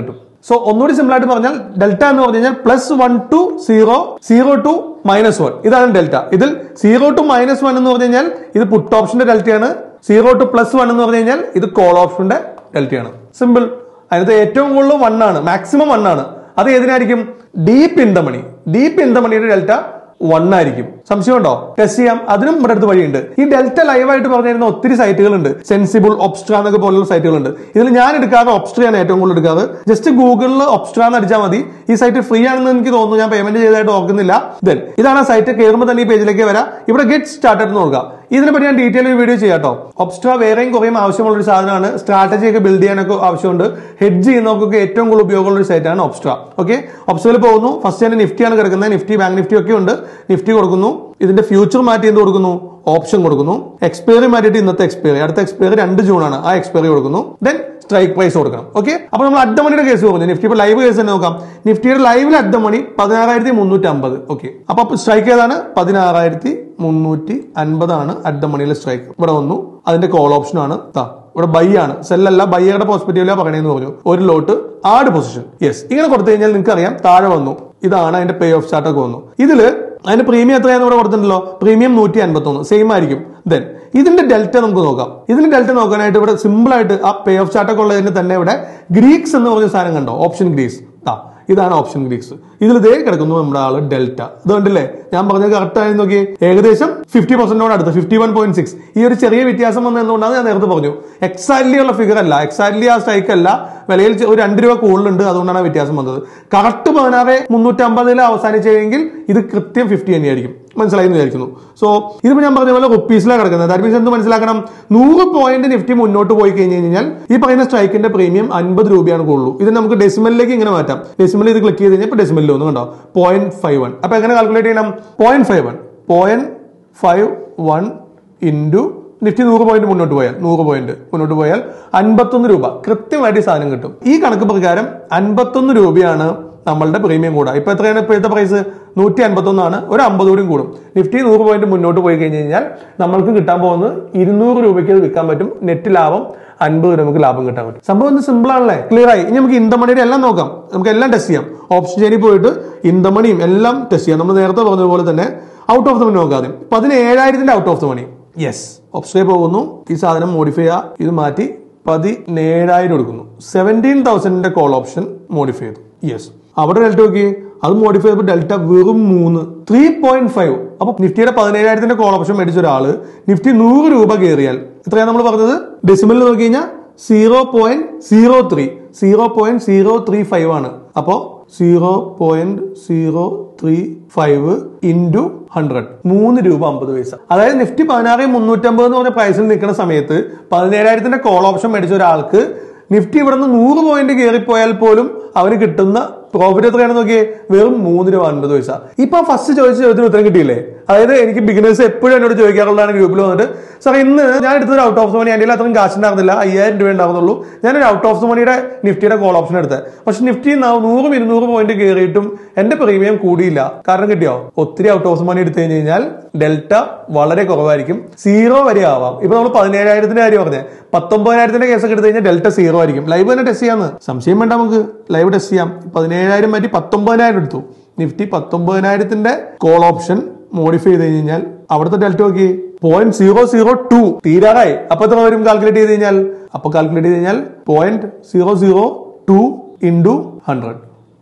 Speaker 1: സോ ഒന്നുകൂടി സിമ്പിൾ ആയിട്ട് പറഞ്ഞാൽ ഡെൽറ്റ എന്ന് പറഞ്ഞു കഴിഞ്ഞാൽ plus one to zero zero to minus one ഇതാണ് ഡെൽറ്റ ഇതിൽ സീറോ ടു മൈനസ് വൺ എന്ന് പറഞ്ഞു കഴിഞ്ഞാൽ ഇത് പുട്ട് ഓപ്ഷന്റെ ഡെൽറ്റയാണ് സീറോ ടു പ്ലസ് വൺ എന്ന് പറഞ്ഞു കഴിഞ്ഞാൽ ഇത് കോൾ ഓപ്ഷന്റെ ഡെൽറ്റയാണ് സിമ്പിൾ അതിനകത്ത് ഏറ്റവും കൂടുതൽ വൺ ആണ് മാക്സിമം വൺ ആണ് അത് ഏതിനായിരിക്കും deep in the money deep in the മണിയുടെ ഡെൽറ്റ വൺ ആയിരിക്കും സംശയമുണ്ടോ ടെസ്റ്റ് ചെയ്യാം അതിനും നമ്മുടെ അടുത്ത് വഴിയുണ്ട് ഈ ഡെൽറ്റ ലൈവ് ആയിട്ട് പറഞ്ഞു തരുന്ന ഒത്തിരി സൈറ്റുകളുണ്ട് സെൻസിബിൾ ഒബ്സ്ട്ര എന്നൊക്കെ പോലുള്ള സൈറ്റുകളുണ്ട് ഇതിൽ ഞാൻ എടുക്കാറ് ഒബ്സ്ട്രയാണ് ഏറ്റവും കൂടുതൽ എടുക്കാറ് ജസ്റ്റ് ഗൂഗിളിൽ ഒബ്സ്ട്ര എന്ന് അടിച്ചാൽ മതി ഈ സൈറ്റ് ഫ്രീ ആണെന്ന് എനിക്ക് തോന്നുന്നു ഞാൻ പേയ്മെന്റ് ചെയ്തതായിട്ട് ഓർക്കുന്നില്ല ദെൻ ഇതാണ് ആ സൈറ്റ് കയറുമ്പോൾ തന്നെ ഈ പേജിലേക്ക് വരാം ഇവിടെ ഗെറ്റ് സ്റ്റാർട്ടഡ് എന്ന് നോക്കാം ഇതിനെപ്പറ്റി ഞാൻ ഡീറ്റെയിൽ ഒരു വീഡിയോ ചെയ്യാം കേട്ടോ ഒബ്സ്ട്ര വേറെയും കുറേയും ആവശ്യമുള്ള ഒരു സാധനമാണ് സ്ട്രാറ്റജി ഒക്കെ ബിൽഡ് ചെയ്യാനൊക്കെ ആവശ്യമുണ്ട് ഹെഡ് ചെയ്യുന്നവർക്കൊക്കെ ഏറ്റവും കൂടുതൽ ഉപയോഗമുള്ള ഒരു സൈറ്റാണ് ഒബ്സ്ട്ര ഓക്കെ ഒബ്സ്ട്രയിൽ പോകുന്നു ഫസ്റ്റ് തന്നെ നിഫ്റ്റിയാണ് കിടക്കുന്നത് നിഫ്റ്റി ബാങ്ക് നിഫ്റ്റി ഒക്കെ ഉണ്ട് നിഫ്റ്റി കൊടുക്കുന്നു ഇതിന്റെ ഫ്യൂച്ചർ മാറ്റി എന്ത് കൊടുക്കുന്നു ഓപ്ഷൻ കൊടുക്കുന്നു എക്സ്പയറി മാറ്റിയിട്ട് ഇന്നത്തെ എക്സ്പയറി അടുത്ത എക്സ്പയറി രണ്ട് ജൂൺ ആണ് ആ എക്സ്പയറി കൊടുക്കുന്നു ദെൻ സ്ട്രൈക്ക് പ്രൈസ് കൊടുക്കണം ഓക്കെ അപ്പൊ നമ്മൾ അഡ്ഡ മണിയുടെ കേസ് പറഞ്ഞു നിഫ്റ്റി ഇപ്പൊ ലൈവ് കേസ് തന്നെ നോക്കാം നിഫ്റ്റിയുടെ ലൈവിൽ അഡ്ഡ മണി പതിനാറായിരത്തി മുന്നൂറ്റി അമ്പത് ഓക്കെ അപ്പൊ സ്ട്രൈക്ക് ഏതാണ് പതിനാറായിരത്തി മുന്നൂറ്റി അൻപതാണ് അഡ്ഡ മണിയിലെ സ്ട്രൈക്ക് ഇവിടെ വന്നു അതിന്റെ കോൾ ഓപ്ഷൻ ആണ് താ ഇവിടെ ബൈ ആണ് സെല്ലല്ല ബൈയുടെ പോസിറ്റീവില പറയണേന്ന് പറഞ്ഞു ഒരു ലോട്ട് ആഡ് പൊസിഷൻ യെസ് ഇങ്ങനെ കൊടുത്തു കഴിഞ്ഞാൽ നിങ്ങൾക്ക് അറിയാം താഴെ വന്നു ഇതാണ് അതിന്റെ പേ ഓഫ് ചാർട്ട് ഒക്കെ വന്നു ഇതില് അതിന്റെ പ്രീമിയം എത്രയാന്ന് ഇവിടെ കൊടുത്തിട്ടുണ്ടല്ലോ പ്രീമിയം നൂറ്റി അൻപത്തി ഒന്ന് സെയിം ആയിരിക്കും ദെൻ ഇതിന്റെ ഡെൽറ്റ നമുക്ക് നോക്കാം ഇതിന്റെ ഡെൽറ്റ നോക്കാനായിട്ട് ഇവിടെ സിമ്പിൾ ആയിട്ട് ആ പേ ഓഫ് ചാർട്ട് ഒക്കെ ഉള്ളതിന് തന്നെ ഇവിടെ ഗ്രീക്സ് എന്ന് പറഞ്ഞ സാധനം കണ്ടോ ഓപ്ഷൻ ഗ്രീക്സ് താ ഇതാണ് ഓപ്ഷൻ ഗ്രീക്സ് ഇതിൽ ഇതേ കിടക്കുന്നു നമ്മുടെ ആള് ഡെൽറ്റ ഇതുകൊണ്ടല്ലേ ഞാൻ പറഞ്ഞത് കറക്റ്റ് ആയി നോക്കി ഏകദേശം ഫിഫ്റ്റി പെർസെന്റോട് അടുത്ത് ഫിഫ്റ്റി വൺ പോയിന്റ് സിക്സ് ഈ ഒരു ചെറിയ വ്യത്യാസം വന്നതുകൊണ്ടാണ് ഞാൻ നേരത്തെ പറഞ്ഞു എക്സാക്ട്ലി ഉള്ള ഫിഗർ അല്ല എക്സാക്ട്ലി ആ സ്ട്രൈക്ക് അല്ല വിലയിൽ ചെ- ഒരു രണ്ട് രൂപ കൂടുതലുണ്ട് അതുകൊണ്ടാണ് ആ വ്യത്യാസം വന്നത് കറക്റ്റ് പതിനാറ് മുന്നൂറ്റി അമ്പതിൽ അവസാനിച്ചെങ്കിൽ ഇത് കൃത്യം ഫിഫ്റ്റി തന്നെയായിരിക്കും മനസ്സിലായി എന്ന് വിചാരിക്കുന്നു സോ ഇതിപ്പോ ഞാൻ പറഞ്ഞ പോലെ റുപ്പീസിലാണ് കിടക്കുന്നത് ദാറ്റ് മീൻസ് എന്ത് മനസ്സിലാക്കണം നൂറ് പോയിന്റ് നിഫ്റ്റി മുന്നോട്ട് പോയി കഴിഞ്ഞ് കഴിഞ്ഞാൽ ഈ പറയുന്ന സ്ട്രൈക്കിന്റെ പ്രീമിയം അൻപത് രൂപയാണ് കൂടുതലൂ ഇത് നമുക്ക് ഡെസിമലിലേക്ക് ഇങ്ങനെ മാറ്റാം ഡെസിമൽ ഇത് ക്ലിക്ക് ചെയ്ത് കഴിഞ്ഞാൽ ഇപ്പൊ ഡെസിമലിൽ ഒന്ന് കണ്ടോ പോയിന്റ് ഫൈവ് വൺ അപ്പൊ എങ്ങനെ കാൽക്കുലേറ്റ് ചെയ്യണം point five one point five one into Nifty നൂറ് പോയിന്റ് മുന്നോട്ട് പോയാൽ നൂറ് പോയിന്റ് മുന്നോട്ട് പോയാൽ അൻപത്തൊന്ന് രൂപ കൃത്യമായിട്ട് ഈ സാധനം കിട്ടും ഈ കണക്ക് പ്രകാരം അൻപത്തൊന്ന് രൂപയാണ് നമ്മളുടെ പ്രീമിയം കൂടാ ഇപ്പൊ എത്രയാണ് ഇപ്പോഴത്തെ പ്രൈസ് നൂറ്റി അൻപത്തൊന്നാണ് ഒരു അമ്പത് കൂടിയും കൂടും നിഫ്റ്റി നൂറ് പോയിന്റ് മുന്നോട്ട് പോയി കഴിഞ്ഞ് കഴിഞ്ഞാൽ നമ്മൾക്ക് കിട്ടാൻ പോകുന്നത് ഇരുന്നൂറ് രൂപയ്ക്ക് അത് വിൽക്കാൻ പറ്റും നെറ്റ് ലാഭം അൻപത് രൂപ നമുക്ക് ലാഭം കിട്ടാൻ പറ്റും സംഭവം ഒന്ന് സിമ്പിൾ ആണല്ലേ ക്ലിയർ ആയി ഇനി നമുക്ക് ഇന്ദമണിയുടെ എല്ലാം നോക്കാം നമുക്ക് എല്ലാം ടെസ്റ്റ് ചെയ്യാം ഓപ്ഷൻ ചെയിനിൽ പോയിട്ട് ഇന്ദമണിയും എല്ലാം ടെസ്റ്റ് ചെയ്യാം നമ്മൾ നേരത്തെ പറഞ്ഞതുപോലെ തന്നെ ഔട്ട് ഓഫ് ദ മണി നോക്കാം ആദ്യം പതിനേഴായിരത്തിന്റെ out of the money yes ഓപ്ഷനിൽ പോകുന്നു ഈ സാധനം മോഡിഫൈ ചെയ്യുക ഇത് മാറ്റി പതിനേഴായിരം എടുക്കുന്നു സെവൻറ്റീൻ തൗസൻഡിന്റെ കോൾ ഓപ്ഷൻ മോഡിഫൈ ചെയ്തു യെസ് അവിടെ ഡെൽറ്റ നോക്കി അത് മോഡിഫൈ ചെയ്തപ്പോൾ ഡെൽറ്റ വെറും മൂന്ന് ത്രീ പോയിന്റ് ഫൈവ് അപ്പൊ നിഫ്റ്റിയുടെ പതിനേഴായിരത്തിന്റെ കോൾ ഓപ്ഷൻ മേടിച്ച ഒരാള് നിഫ്റ്റി നൂറ് രൂപ കയറിയാൽ എത്രയാണ് നമ്മൾ പറഞ്ഞത് ഡെസിമലിൽ നോക്കി കഴിഞ്ഞാൽ zero point zero three zero point zero three five ആണ് അപ്പോ zero point zero three five into hundred മൂന്ന് രൂപ അമ്പത് പൈസ അതായത് നിഫ്റ്റി പതിനാറ് മുന്നൂറ്റമ്പത് എന്ന് പറഞ്ഞ പ്രൈസിൽ നിൽക്കുന്ന സമയത്ത് പതിനേഴായിരത്തിന്റെ കോൾ ഓപ്ഷൻ മേടിച്ച ഒരാൾക്ക് നിഫ്റ്റി ഇവിടുന്ന് നൂറ് പോയിന്റ് കയറിപ്പോയാൽ പോലും അവന് കിട്ടുന്ന പ്രോഫിറ്റ് എത്രയാണെന്ന് നോക്കിയേ വെറും മൂന്ന് രൂപ അൻപത് പൈസ ഇപ്പൊ ഫസ്റ്റ് ചോദിച്ച ചോദ്യത്തിന് ഉത്തരം കിട്ടിയില്ലേ അതായത് എനിക്ക് ബിഗിനേഴ്സ് എപ്പോഴും എന്നോട് ചോദിക്കാറുള്ളതാണ് ഗ്രൂപ്പിൽ വന്നിട്ട് സാർ ഇന്ന് ഞാൻ എടുത്തൊരു ഔട്ട് ഓഫ് ദ മണി എൻ്റെ അത്രയും കാശ് ഉണ്ടായിരുന്നില്ല അയ്യായിരം രൂപ ഉണ്ടാകുന്നുള്ളൂ ഞാനൊരു ഔട്ട് ഓഫ് ദ മണിയുടെ നിഫ്റ്റിയുടെ കോൾ ഓപ്ഷൻ എടുത്തത് പക്ഷെ നിഫ്റ്റി ന- നൂറും ഇരുന്നൂറ് പോയിന്റ് കയറിയിട്ടും എന്റെ പ്രീമിയം കൂടിയില്ല കാരണം കിട്ടിയോ ഒത്തിരി ഔട്ട് ഓഫ് ദ മണി എടുത്തു കഴിഞ്ഞ് കഴിഞ്ഞാൽ ഡെൽറ്റ വളരെ കുറവായിരിക്കും സീറോ വരെ ആവാം ഇപ്പൊ നമ്മൾ പതിനേഴായിരത്തിന്റെ കാര്യം പറഞ്ഞത് പത്തൊമ്പതിനായിരത്തിന്റെ കേസൊക്കെ എടുത്തു കഴിഞ്ഞാൽ ഡെൽറ്റ സീറോ ആയിരിക്കും ലൈവ് തന്നെ ടെസ്റ്റ് ചെയ്യാന്ന് സംശയം വേണ്ട നമുക്ക് ലൈവ് ടെസ്റ്റ് ചെയ്യാം പതിനേഴായിരം മാറ്റി പത്തൊമ്പതിനായിരം എടുത്തു നിഫ്റ്റി പത്തൊമ്പതിനായിരത്തിന്റെ കോൾ ഓപ്ഷൻ മോഡിഫൈ ചെയ്ത് കഴിഞ്ഞാൽ അവിടുത്തെ ഡെൽറ്റ നോക്കി പോയിന്റ് സീറോ സീറോ ടു തീരാറായി അപ്പൊ എത്ര വരും കാൽക്കുലേറ്റ് ചെയ്ത് കഴിഞ്ഞാൽ അപ്പൊ കാൽക്കുലേറ്റ് ചെയ്ത് കഴിഞ്ഞാൽ point zero zero two into hundred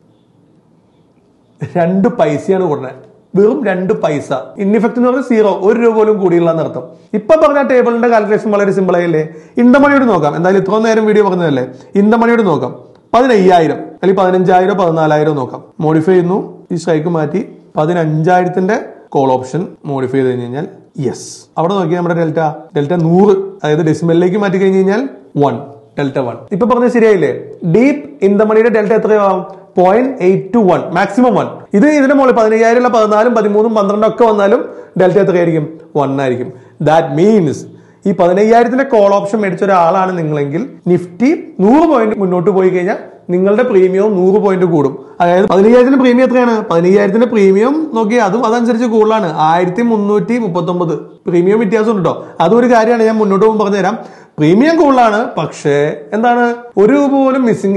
Speaker 1: രണ്ട് പൈസയാണ് കൊടുക്കുന്നത് വെറും രണ്ട് പൈസ ഇന്നിഫക്റ്റ് എന്ന് പറഞ്ഞാൽ സീറോ ഒരു രൂപ പോലും കൂടിയുള്ള അർത്ഥം ഇപ്പൊ പറഞ്ഞ ടേബിളിന്റെ കാൽക്കുലേഷൻ വളരെ സിമ്പിൾ ആയില്ലേ ഇന്ദമണിയോട് നോക്കാം എന്തായാലും ഇത്ര നേരം വീഡിയോ പറഞ്ഞതല്ലേ ഇന്ദമണിയോട് നോക്കാം പതിനയ്യായിരം അല്ലെങ്കിൽ പതിനഞ്ചായിരം പതിനാലായിരം നോക്കാം മോഡിഫൈ ചെയ്യുന്നു ഈ സ്ട്രൈക്ക് മാറ്റി പതിനഞ്ചായിരത്തിന്റെ കോൾ ഓപ്ഷൻ മോഡിഫൈ ചെയ്ത് കഴിഞ്ഞ് കഴിഞ്ഞാൽ യെസ് അവിടെ നോക്കിയാൽ നമ്മുടെ ഡെൽറ്റ ഡെൽറ്റ നൂറ് അതായത് ഡെസിമലിലേക്ക് മാറ്റി കഴിഞ്ഞ് കഴിഞ്ഞാൽ വൺ ഡെൽറ്റ വൺ ഇപ്പൊ പറഞ്ഞത് ശരിയായില്ലേ ഡീപ്പ് ഇൻ ദ മണിയുടെ ഡെൽറ്റ എത്രയാവും point eight to one maximum one ഇത് ഇതിന്റെ മുകളിൽ പതിനയ്യായിരം ഉള്ള പതിനാലും പതിമൂന്നും പന്ത്രണ്ടും ഒക്കെ വന്നാലും ഡെൽറ്റ എത്രയായിരിക്കും വൺ ആയിരിക്കും ദാറ്റ് മീൻസ് ഈ പതിനയ്യായിരത്തിന്റെ കോൾ ഓപ്ഷൻ മേടിച്ച ഒരാളാണ് നിങ്ങളെങ്കിൽ നിഫ്റ്റി നൂറ് പോയിന്റ് മുന്നോട്ട് പോയി കഴിഞ്ഞാൽ നിങ്ങളുടെ പ്രീമിയവും നൂറ് പോയിന്റ് കൂടും അതായത് പതിനയ്യായിരത്തിന്റെ പ്രീമിയം എത്രയാണ് പതിനയ്യായിരത്തിന്റെ പ്രീമിയം നോക്കി അതും അതനുസരിച്ച് കൂടുതലാണ് ആയിരത്തി മുന്നൂറ്റി മുപ്പത്തി ഒമ്പത് പ്രീമിയം വ്യത്യാസം ഉണ്ട് കേട്ടോ അതും ഒരു കാര്യമാണ് ഞാൻ മുന്നോട്ട് പോകുമ്പോൾ പറഞ്ഞുതരാം പ്രീമിയം കൂടുതലാണ് പക്ഷേ എന്താണ് ഒരു രൂപ പോലും മിസ്സിംഗ് ഇല്ല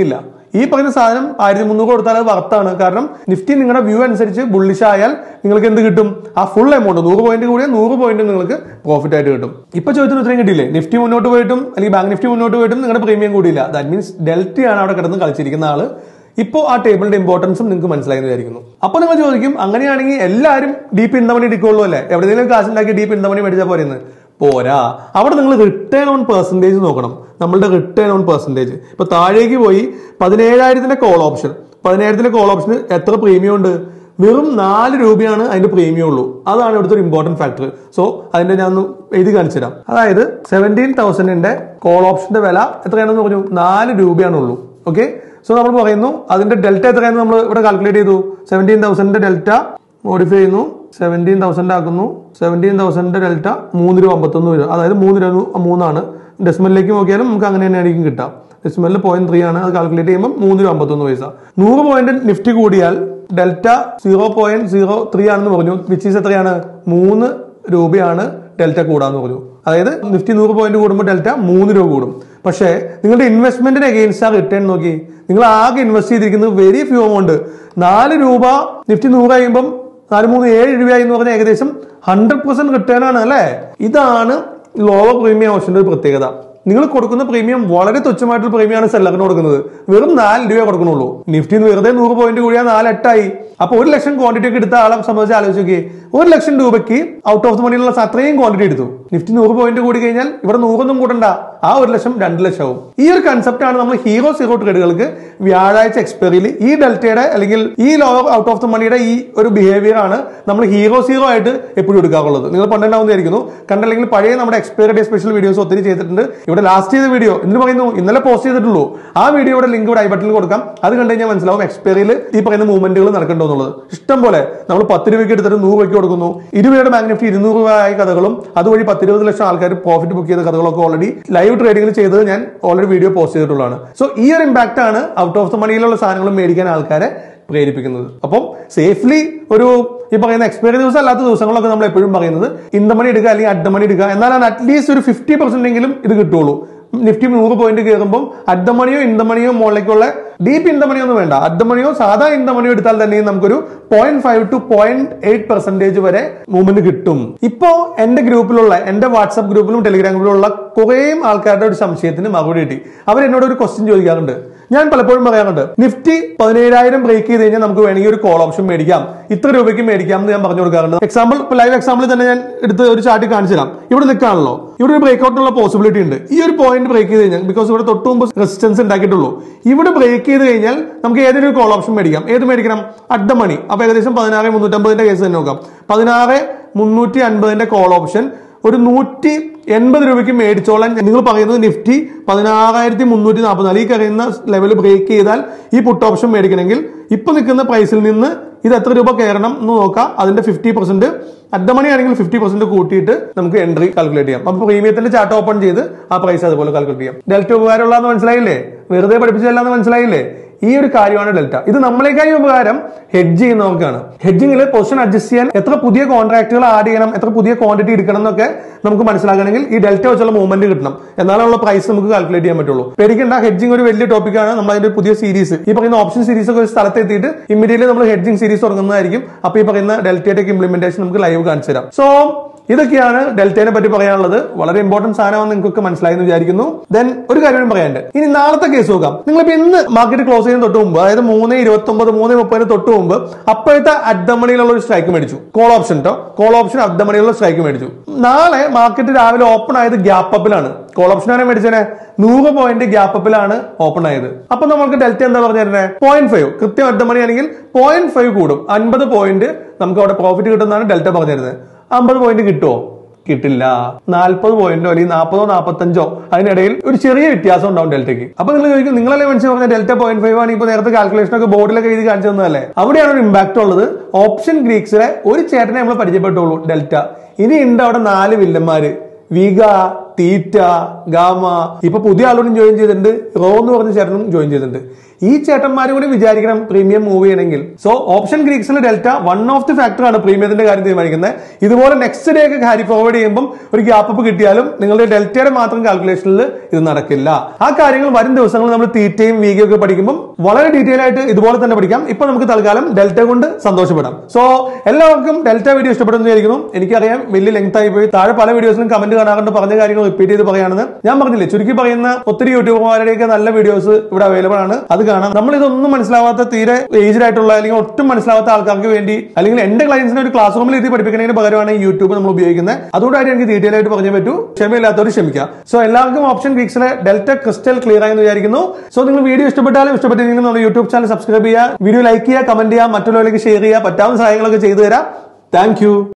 Speaker 1: ഈ പറയുന്ന സാധനം ആയിരത്തി മുന്നൂറ് കൊടുത്താൽ അത് വർത്താണ് കാരണം നിഫ്റ്റി നിങ്ങളുടെ വ്യൂ അനുസരിച്ച് ബുള്ളിഷ് ആയാൽ നിങ്ങൾക്ക് എന്ത് കിട്ടും ആ ഫുൾ എമൗണ്ട് നൂറ് പോയിന്റ് കൂടിയ നൂറ് പോയിന്റ് നിങ്ങൾക്ക് പ്രോഫിറ്റ് ആയിട്ട് കിട്ടും ഇപ്പൊ ചോദിച്ചതിന് ഉത്തരം കിട്ടിയില്ലേ നിഫ്റ്റി മുന്നോട്ട് പോയിട്ടും അല്ലെങ്കിൽ ബാങ്ക് നിഫ്റ്റി മുന്നോട്ട് പോയിട്ടും നിങ്ങളുടെ പ്രീമിയം കൂടിയില്ല ദാറ്റ് മീൻസ് ഡെൽറ്റയാണ് അവിടെ കിടന്ന് കളിച്ചിരിക്കുന്ന ആള് ഇപ്പോൾ ആ ടേബിളിന്റെ ഇമ്പോർട്ടൻസും നിങ്ങൾക്ക് മനസ്സിലായി എന്ന് വിചാരിക്കുന്നു അപ്പൊ നിങ്ങൾ ചോദിക്കും അങ്ങനെയാണെങ്കിൽ എല്ലാവരും ഡീപ്പ് ഇൻ ദ മണി എടുക്കുള്ളൂ അല്ലേ എവിടെയെങ്കിലും കാശ് ഉണ്ടാക്കി ഡീപ്പ് ഇൻ ദ മണി മേടിച്ചാൽ പോരെന്ന് പോരാ അവിടെ നിങ്ങൾ റിട്ടേൺ ഓൺ പെർസെൻറ്റേജ് നോക്കണം നമ്മളുടെ റിട്ടേൺ ഓൺ പെർസെൻറ്റേജ് ഇപ്പൊ താഴേക്ക് പോയി പതിനേഴായിരത്തിന്റെ കോൾ ഓപ്ഷൻ പതിനായിരത്തിന്റെ കോൾ ഓപ്ഷന് എത്ര പ്രീമിയം ഉണ്ട് വെറും നാല് രൂപയാണ് അതിന്റെ പ്രീമിയം ഉള്ളൂ അതാണ് ഇവിടുത്തെ ഒരു ഇമ്പോർട്ടന്റ് ഫാക്ടർ സോ അതിന്റെ ഞാൻ ഒന്ന് എഴുതി കാണിച്ചു തരാം അതായത് സെവൻറ്റീൻ തൗസൻഡിന്റെ കോൾ ഓപ്ഷന്റെ വില എത്രയാണെന്ന് പറഞ്ഞു നാല് രൂപയാണുള്ളൂ ഓക്കെ സോ നമ്മൾ പറയുന്നു അതിന്റെ ഡെൽറ്റ എത്രയാണെന്ന് നമ്മൾ ഇവിടെ കാൽക്കുലേറ്റ് ചെയ്തു സെവൻറ്റീൻ തൗസൻഡിന്റെ ഡെൽറ്റ മോഡിഫൈ ചെയ്യുന്നു സെവൻറ്റീൻ തൗസൻഡ് ആക്കുന്നു സെവൻറ്റീൻ തൗസൻഡിന്റെ ഡെൽറ്റ മൂന്ന് രൂപ അമ്പത്തൊന്ന് രൂപ അതായത് മൂന്ന് രൂപ മൂന്നാണ് ഡെസിമലിലേക്ക് നോക്കിയാലും നമുക്ക് അങ്ങനെ തന്നെ ആയിരിക്കും കിട്ടാം ഡെസിമലിൽ പോയിന്റ് ത്രീ ആണ് അത് കാൽക്കുലേറ്റ് ചെയ്യുമ്പോൾ മൂന്ന് രൂപ അമ്പത്തൊന്ന് പൈസ നൂറ് പോയിന്റ് നിഫ്റ്റി കൂടിയാൽ delta zero point zero three ആണെന്ന് പറഞ്ഞു വിച്ച് ഈസ് എത്രയാണ് മൂന്ന് രൂപയാണ് ഡെൽറ്റ കൂടാന്ന് പറഞ്ഞു അതായത് നിഫ്റ്റി നൂറ് പോയിന്റ് കൂടുമ്പോൾ ഡെൽറ്റ മൂന്ന് രൂപ കൂടും പക്ഷേ നിങ്ങളുടെ ഇൻവെസ്റ്റ്മെന്റിന് അഗെയിൻസ്റ്റ് ആ റിട്ടേൺ നോക്കി നിങ്ങൾ ആകെ ഇൻവെസ്റ്റ് ചെയ്തിരിക്കുന്നത് വെരി ഫ്യൂ എമൗണ്ട് നാല് രൂപ നിഫ്റ്റി നൂറ് കഴിയുമ്പം നാല് മൂന്ന് ഏഴ് രൂപയായി എന്ന് പറഞ്ഞാൽ ഏകദേശം ഹൺഡ്രഡ് പെർസെന്റ് റിട്ടേൺ ആണ് അല്ലേ ഇതാണ് ലോവർ പ്രീമിയം ഓപ്ഷന്റെ ഒരു പ്രത്യേകത നിങ്ങൾ കൊടുക്കുന്ന പ്രീമിയം വളരെ തുച്ഛമായിട്ടുള്ള പ്രീമിയമാണ് സെല്ലറിന് കൊടുക്കുന്നത് വെറും നാല് രൂപ കൊടുക്കണുള്ളൂ നിഫ്റ്റി വെറുതെ നൂറ് പോയിന്റ് കൂടിയാൽ നാല് എട്ടായി അപ്പൊ ഒരു ലക്ഷം ക്വാണ്ടിറ്റി ഒക്കെ എടുത്ത ആളെ സംബന്ധിച്ച് ആലോചിച്ച് നോക്കി ഒരു ലക്ഷം രൂപയ്ക്ക് ഔട്ട് ഓഫ് ദ മണിയിലുള്ള അത്രയും ക്വാണ്ടിറ്റി എടുത്തു നിഫ്റ്റി നൂറ് പോയിന്റ് കൂടി കഴിഞ്ഞാൽ ഇവിടെ നൂറൊന്നും കൂടണ്ട ആ ഒരു ലക്ഷം രണ്ട് ലക്ഷം ആവും ഈ ഒരു കൺസെപ്റ്റ് ആണ് നമ്മൾ ഹീറോ സീറോ ട്രേഡുകൾക്ക് വ്യാഴാഴ്ച എക്സ്പയറിയിൽ ഈ ഡെൽറ്റയുടെ അല്ലെങ്കിൽ ഈ ലോ ഔട്ട് ഓഫ് ദ മണിയുടെ ഈ ഒരു ബിഹേവിയർ ആണ് നമ്മൾ ഹീറോ സീറോ ആയിട്ട് എപ്പോഴും എടുക്കാറുള്ളത് നിങ്ങൾ പണ്ടുണ്ടാവുന്നതായിരിക്കുന്നു കണ്ടല്ലെങ്കിൽ പഴയ നമ്മുടെ എക്സ്പയറി ഡേ സ്പെഷ്യൽ വീഡിയോസ് ഒത്തിരി ചെയ്തിട്ടുണ്ട് ഇവിടെ ലാസ്റ്റ് ചെയ്ത വീഡിയോ എന്ന് പറയുന്നു ഇന്നലെ പോസ്റ്റ് ചെയ്തിട്ടുള്ളൂ ആ വീഡിയോയുടെ ലിങ്ക് ഇവിടെ ഐ ബട്ടണിൽ കൊടുക്കാം അത് കണ്ടു കഴിഞ്ഞാൽ മനസ്സിലാവും എക്സ്പയറിയിൽ ഈ പറയുന്ന മൂവ്മെന്റുകൾ നടക്കണ്ടോ എന്നുള്ളത് ഇഷ്ടം പോലെ നമ്മൾ പത്ത് രൂപയ്ക്ക് എടുത്തിട്ട് നൂറ് രൂപയ്ക്ക് കൊടുക്കുന്നു ഇരുപയുടെ ബാങ്ക് നിഫ്റ്റി ഇരുന്നൂറ് രൂപ ആയ കഥകളും അതുവഴി പത്തിരുപത് ലക്ഷം ആൾക്കാർ പ്രോഫിറ്റ് ബുക്ക് ചെയ്ത കഥകളൊക്കെ ഓൾറെഡി ലൈവ് ട്രേഡിംഗിൽ ചെയ്തത് ഞാൻ ഓൾറെഡി വീഡിയോ പോസ്റ്റ് ചെയ്തിട്ടുള്ളതാണ് സോ ഈ ഒരു ഇമ്പാക്ട് ആണ് ഔട്ട് ഓഫ് ദ മണിയിലുള്ള സാധനങ്ങൾ മേടിക്കാൻ ആൾക്കാരെ പ്രേരിപ്പിക്കുന്നത് അപ്പം സേഫ്ലി ഒരു ഈ പറയുന്ന എക്സ്പയറി ദിവസം അല്ലാത്ത ദിവസങ്ങളൊക്കെ നമ്മൾ എപ്പോഴും പറയുന്നത് ഇന്ന മണി എടുക്കുക അല്ലെങ്കിൽ അഡ്ഡ മണി എടുക്കുക എന്നാലാണ് അറ്റ്ലീസ്റ്റ് ഒരു ഫിഫ്റ്റി പെർസെന്റ് എങ്കിലും ഇത് കിട്ടുള്ളൂ നിഫ്റ്റി നൂറ് പോയിന്റ് കയറുമ്പോൾ അഡ്ഡ മണിയോ ഇന്ത മണിയോ മുകളിലേക്കുള്ള ഡീപ്പ് ഇന്ത മണിയോ ഒന്നും വേണ്ട അഡ്ഡ മണിയോ സാധാ ഇന്ത മണിയോ എടുത്താൽ തന്നെയും നമുക്കൊരു point five to point eight percentage വരെ മൂവ്മെന്റ് കിട്ടും ഇപ്പോ എന്റെ ഗ്രൂപ്പിലുള്ള എന്റെ വാട്സ്ആപ്പ് ഗ്രൂപ്പിലും ടെലിഗ്രാം ഗ്രൂപ്പിലുള്ള കുറേ ആൾക്കാരുടെ ഒരു സംശയത്തിന് മറുപടി കിട്ടി അവർ എന്നോട് ഒരു ക്വസ്റ്റ്യൻ ചോദിക്കാറുണ്ട് ഞാൻ പലപ്പോഴും പറയാറുണ്ട് നിഫ്റ്റി പതിനേഴായിരം ബ്രേക്ക് ചെയ്ത് കഴിഞ്ഞാൽ നമുക്ക് വേണമെങ്കിൽ ഒരു കോൾ ഓപ്ഷൻ മേടിക്കാം ഇത്ര രൂപയ്ക്ക് മേടിക്കാം എന്ന് ഞാൻ പറഞ്ഞു കൊടുക്കാറുണ്ട് എക്സാമ്പിൾ ഇപ്പൊ ലൈവ് എക്സാമ്പിൾ തന്നെ ഞാൻ എടുത്ത് ഒരു ചാർട്ട് കാണിച്ചു തരാം ഇവിടെ നിൽക്കാണല്ലോ ഇവിടെ ഒരു ബ്രേക്ക് ഔട്ടിനുള്ള പോസിബിലിറ്റി ഉണ്ട് ഈ ഒരു പോയിന്റ് ബ്രേക്ക് ചെയ്ത് കഴിഞ്ഞാൽ ബിക്കോസ് ഇവിടെ തൊട്ട് മുമ്പ് റെസിസ്റ്റൻസ് ഉണ്ടാക്കിയിട്ടുള്ളൂ ഇവിടെ ബ്രേക്ക് ചെയ്ത് കഴിഞ്ഞാൽ നമുക്ക് ഏതെങ്കിലും ഒരു കോൾ ഓപ്ഷൻ മേടിക്കാം ഏത് മേടിക്കണം അഡ്ഡ മണി അപ്പൊ ഏകദേശം പതിനാറ് മുന്നൂറ്റമ്പതിന്റെ കേസ് തന്നെ നോക്കാം പതിനാറ് മുന്നൂറ്റി അൻപതിന്റെ കോൾ ഓപ്ഷൻ ഒരു നൂറ്റി എൺപത് രൂപയ്ക്ക് മേടിച്ചോളാൻ നിങ്ങൾ പറയുന്നത് നിഫ്റ്റി പതിനാറായിരത്തി മുന്നൂറ്റി നാൽപ്പത്തിനാല് ഈ കറിയുന്ന ലെവൽ ബ്രേക്ക് ചെയ്താൽ ഈ പുട്ട് ഓപ്ഷൻ മേടിക്കണമെങ്കിൽ ഇപ്പൊ നിൽക്കുന്ന പ്രൈസിൽ നിന്ന് ഇത് എത്ര രൂപ കയറണം എന്ന് നോക്കാം അതിന്റെ ഫിഫ്റ്റി പെർസെന്റ് അഡ്ഡ മണി ആണെങ്കിൽ ഫിഫ്റ്റി പെർസെന്റ് കൂട്ടിയിട്ട് നമുക്ക് എൻട്രി കാൽക്കുലേറ്റ് ചെയ്യാം അപ്പൊ പ്രീമിയത്തിന്റെ ചാർട്ട് ഓപ്പൺ ചെയ്ത് ആ പ്രൈസ് അതുപോലെ കാൽക്കുലേറ്റ് ചെയ്യാം ഡെൽറ്റ ഉപകാരമുള്ളതെന്ന് മനസ്സിലായില്ലേ വെറുതെ പഠിപ്പിച്ചതല്ല എന്ന് മനസ്സിലായില്ലേ ഈ ഒരു കാര്യമാണ് ഡെൽറ്റ ഇത് നമ്മളേക്കായി ഉപകാരം ഹെഡ്ജ് ചെയ്യുന്നവർക്കാണ് ഹെഡ്ജിങ്ങിൽ പൊസിഷൻ അഡ്ജസ്റ്റ് ചെയ്യാൻ എത്ര പുതിയ കോൺട്രാക്റ്റുകൾ ആഡ് ചെയ്യണം എത്ര പുതിയ ക്വാണ്ടിറ്റി എടുക്കണം എന്നൊക്കെ നമുക്ക് മനസ്സിലാക്കണമെങ്കിൽ ഈ ഡെൽറ്റ വെച്ചുള്ള മൂവ്മെന്റ് കിട്ടണം എന്നാലുള്ള പ്രൈസ് നമുക്ക് കാൽക്കുലേറ്റ് ചെയ്യാൻ പറ്റുള്ളൂ പേടിക്കേണ്ട ഹെഡ്ജിങ് ഒരു വലിയ ടോപ്പിക്കാണ് നമ്മൾ അതിന്റെ പുതിയ സീരീസ് ഈ പറയുന്ന ഓപ്ഷൻ സീരീസ് ഒക്കെ ഒരു സ്ഥലത്ത് എത്തിയിട്ട് ഇമ്മീഡിയറ്റ്ലി നമ്മൾ ഹെഡ്ജിങ് സീരീസ് തുടങ്ങുന്നതായിരിക്കും അപ്പൊ ഈ പറയുന്ന ഡെൽറ്റയുടെ ഇംപ്ലിമെന്റേഷൻ നമുക്ക് ലൈവ് കാണിച്ചു തരാം സോ ഇതൊക്കെയാണ് ഡെൽറ്റയെ പറ്റി പറയാനുള്ളത് വളരെ ഇമ്പോർട്ടന്റ് സാധനമാണെന്ന് നിങ്ങൾക്ക് മനസ്സിലായി എന്ന് വിചാരിക്കുന്നു ദെൻ ഒരു കാര്യം പറയാനുണ്ട് ഇനി നാളത്തെ കേസ് നോക്കാം നിങ്ങളിപ്പോ ഇന്ന് മാർക്കറ്റ് ക്ലോസ് ചെയ്യുന്ന തൊട്ട് മുമ്പ് അതായത് മൂന്ന് ഇരുപത്തി ഒമ്പത് മൂന്ന് മുപ്പതിന് തൊട്ട് മുമ്പ് അപ്പോഴത്തെ അഡ്ഡമണിയിലുള്ള ഒരു സ്ട്രൈക്ക് മേടിച്ചു കോൾ ഓപ്ഷൻ കേട്ടോ കോൾ ഓപ്ഷൻ അഡ്ഡമണിയുള്ള സ്ട്രൈക്ക് മേടിച്ചു നാളെ മാർക്കറ്റ് രാവിലെ ഓപ്പൺ ആയത് ഗ്യാപ്പ് അപ്പിലാണ് കോൾ ഓപ്ഷനാണ് മേടിച്ചത് നൂറ് പോയിന്റ് ഗ്യാപ്പ് അപ്പിലാണ് ഓപ്പൺ ആയത് അപ്പൊ നമുക്ക് ഡെൽറ്റ എന്താ പറഞ്ഞു തരുന്നത് പോയിന്റ് ഫൈവ് കൃത്യം അഡ്ഡമണി ആണെങ്കിൽ പോയിന്റ് ഫൈവ് കൂടും അൻപത് പോയിന്റ് നമുക്ക് അവിടെ പ്രോഫിറ്റ് കിട്ടുന്നതാണ് ഡെൽറ്റ പറഞ്ഞു തരുന്നത് അമ്പത് പോയിന്റ് കിട്ടുമോ കിട്ടില്ല നാൽപ്പത് പോയിന്റോ അല്ലെങ്കിൽ നാൽപ്പതോ നാൽപ്പത്തഞ്ചോ അതിനിടയിൽ ഒരു ചെറിയ വ്യത്യാസം ഉണ്ടാവും ഡെൽറ്റയ്ക്ക് അപ്പൊ നിങ്ങൾ ചോദിക്കും നിങ്ങളല്ലേ മനസ്സിൽ പറഞ്ഞ ഡെൽറ്റ പോയിന്റ് ഫൈവ് ആണ് ഇപ്പൊ നേരത്തെ കാൽക്കുലേഷൻ ഒക്കെ ബോർഡിലൊക്കെ എഴുതി കാണിച്ചു തന്നതല്ലേ അവിടെയാണ് ഒരു ഇമ്പാക്ട് ഉള്ളത് ഓപ്ഷൻ ഗ്രീക്സിലെ ഒരു ചേട്ടനെ നമ്മൾ പരിചയപ്പെട്ടുള്ളൂ ഡെൽറ്റ ഇനി ഉണ്ട് അവിടെ നാല് വില്ലന്മാര് വിഗ തീറ്റ ഗാമ ഇപ്പൊ പുതിയ ആളോടും ജോയിൻ ചെയ്തിട്ടുണ്ട് റോ എന്ന് പറഞ്ഞ ചേട്ടനും ജോയിൻ ചെയ്തിട്ടുണ്ട് ഈ ചേട്ടന്മാരും കൂടി വിചാരിക്കണം പ്രീമിയം മൂവ് ചെയ്യണമെങ്കിൽ സോ ഓപ്ഷൻ ഗ്രീക്സിൽ delta one of the factor ആണ് പ്രീമിയത്തിന്റെ കാര്യം തീരുമാനിക്കുന്നത് ഇതുപോലെ നെക്സ്റ്റ് ഡേ ഒക്കെ കാരി ഫോർവേഡ് ചെയ്യുമ്പോൾ ഒരു ഗ്യാപ്പ് അപ്പ് കിട്ടിയാലും നിങ്ങളുടെ ഡെൽറ്റയുടെ മാത്രം കാൽക്കുലേഷനിൽ ഇത് നടക്കില്ല ആ കാര്യങ്ങൾ വരും ദിവസങ്ങളിൽ നമ്മൾ തീറ്റയും വീഗയും ഒക്കെ പഠിക്കുമ്പോൾ വളരെ ഡീറ്റെയിൽ ആയിട്ട് ഇതുപോലെ തന്നെ പഠിക്കാം ഇപ്പൊ നമുക്ക് തൽക്കാലം ഡെൽറ്റ കൊണ്ട് സന്തോഷപ്പെടാം സോ എല്ലാവർക്കും ഡെൽറ്റ വീഡിയോ ഇഷ്ടപ്പെടുന്നു വിചാരിക്കുന്നു എനിക്കറിയാം വലിയ ലെങ്ത് ആയി പോയി താഴെ പല വീഡിയോസിലും കമന്റ് കാണാറുണ്ട് പറഞ്ഞ കാര്യങ്ങൾ റിപ്പീറ്റ് ചെയ്ത് പറയുകയാണെന്ന് ഞാൻ പറഞ്ഞില്ലേ ചുരുക്കി പറയുന്ന ഒത്തിരി യൂട്യൂബർമാരുടെയൊക്കെ നല്ല വീഡിയോസ് ഇവിടെ അവൈലബിൾ ആണ് അത് കാണാം നമ്മൾ ഇതൊന്നും മനസ്സിലാവാത്ത തീരെ ഏജ്ഡ് ആയിട്ടുള്ള അല്ലെങ്കിൽ ഒട്ടും മനസ്സിലാവാത്ത ആൾക്കാർക്ക് വേണ്ടി അല്ലെങ്കിൽ എന്റെ ക്ലയൻസിനെ ഒരു ക്ലാസ് റൂമിൽ എത്തി പഠിപ്പിക്കുന്നതിന് പകരമാണ് ഈ യൂട്യൂബ് നമ്മൾ ഉപയോഗിക്കുന്നത് അതുകൊണ്ടായിട്ട് എനിക്ക് ഡീറ്റെയിൽ ആയിട്ട് പറഞ്ഞു പറ്റൂ ക്ഷമയില്ലാത്തവർ ക്ഷമിക്കാം സോ എല്ലാവർക്കും ഓപ്ഷൻ വീക്സിലെ ഡെൽറ്റ ക്രിസ്റ്റൽ ക്ലിയർ ആയെന്ന് വിചാരിക്കുന്നു സോ നിങ്ങൾ വീഡിയോ ഇഷ്ടപ്പെട്ടാലും ഇഷ്ടപ്പെട്ടില്ലെങ്കിൽ നമ്മുടെ യൂട്യൂബ് ചാനൽ സബ്സ്ക്രൈബ് ചെയ്യുക വീഡിയോ ലൈക്ക് ചെയ്യുക കമന്റ് ചെയ്യുക മറ്റുള്ളവരിലേക്ക് ഷെയർ ചെയ്യുക പറ്റാവുന്ന സഹായങ്ങളൊക്കെ ചെയ്തു തരാം താങ്ക്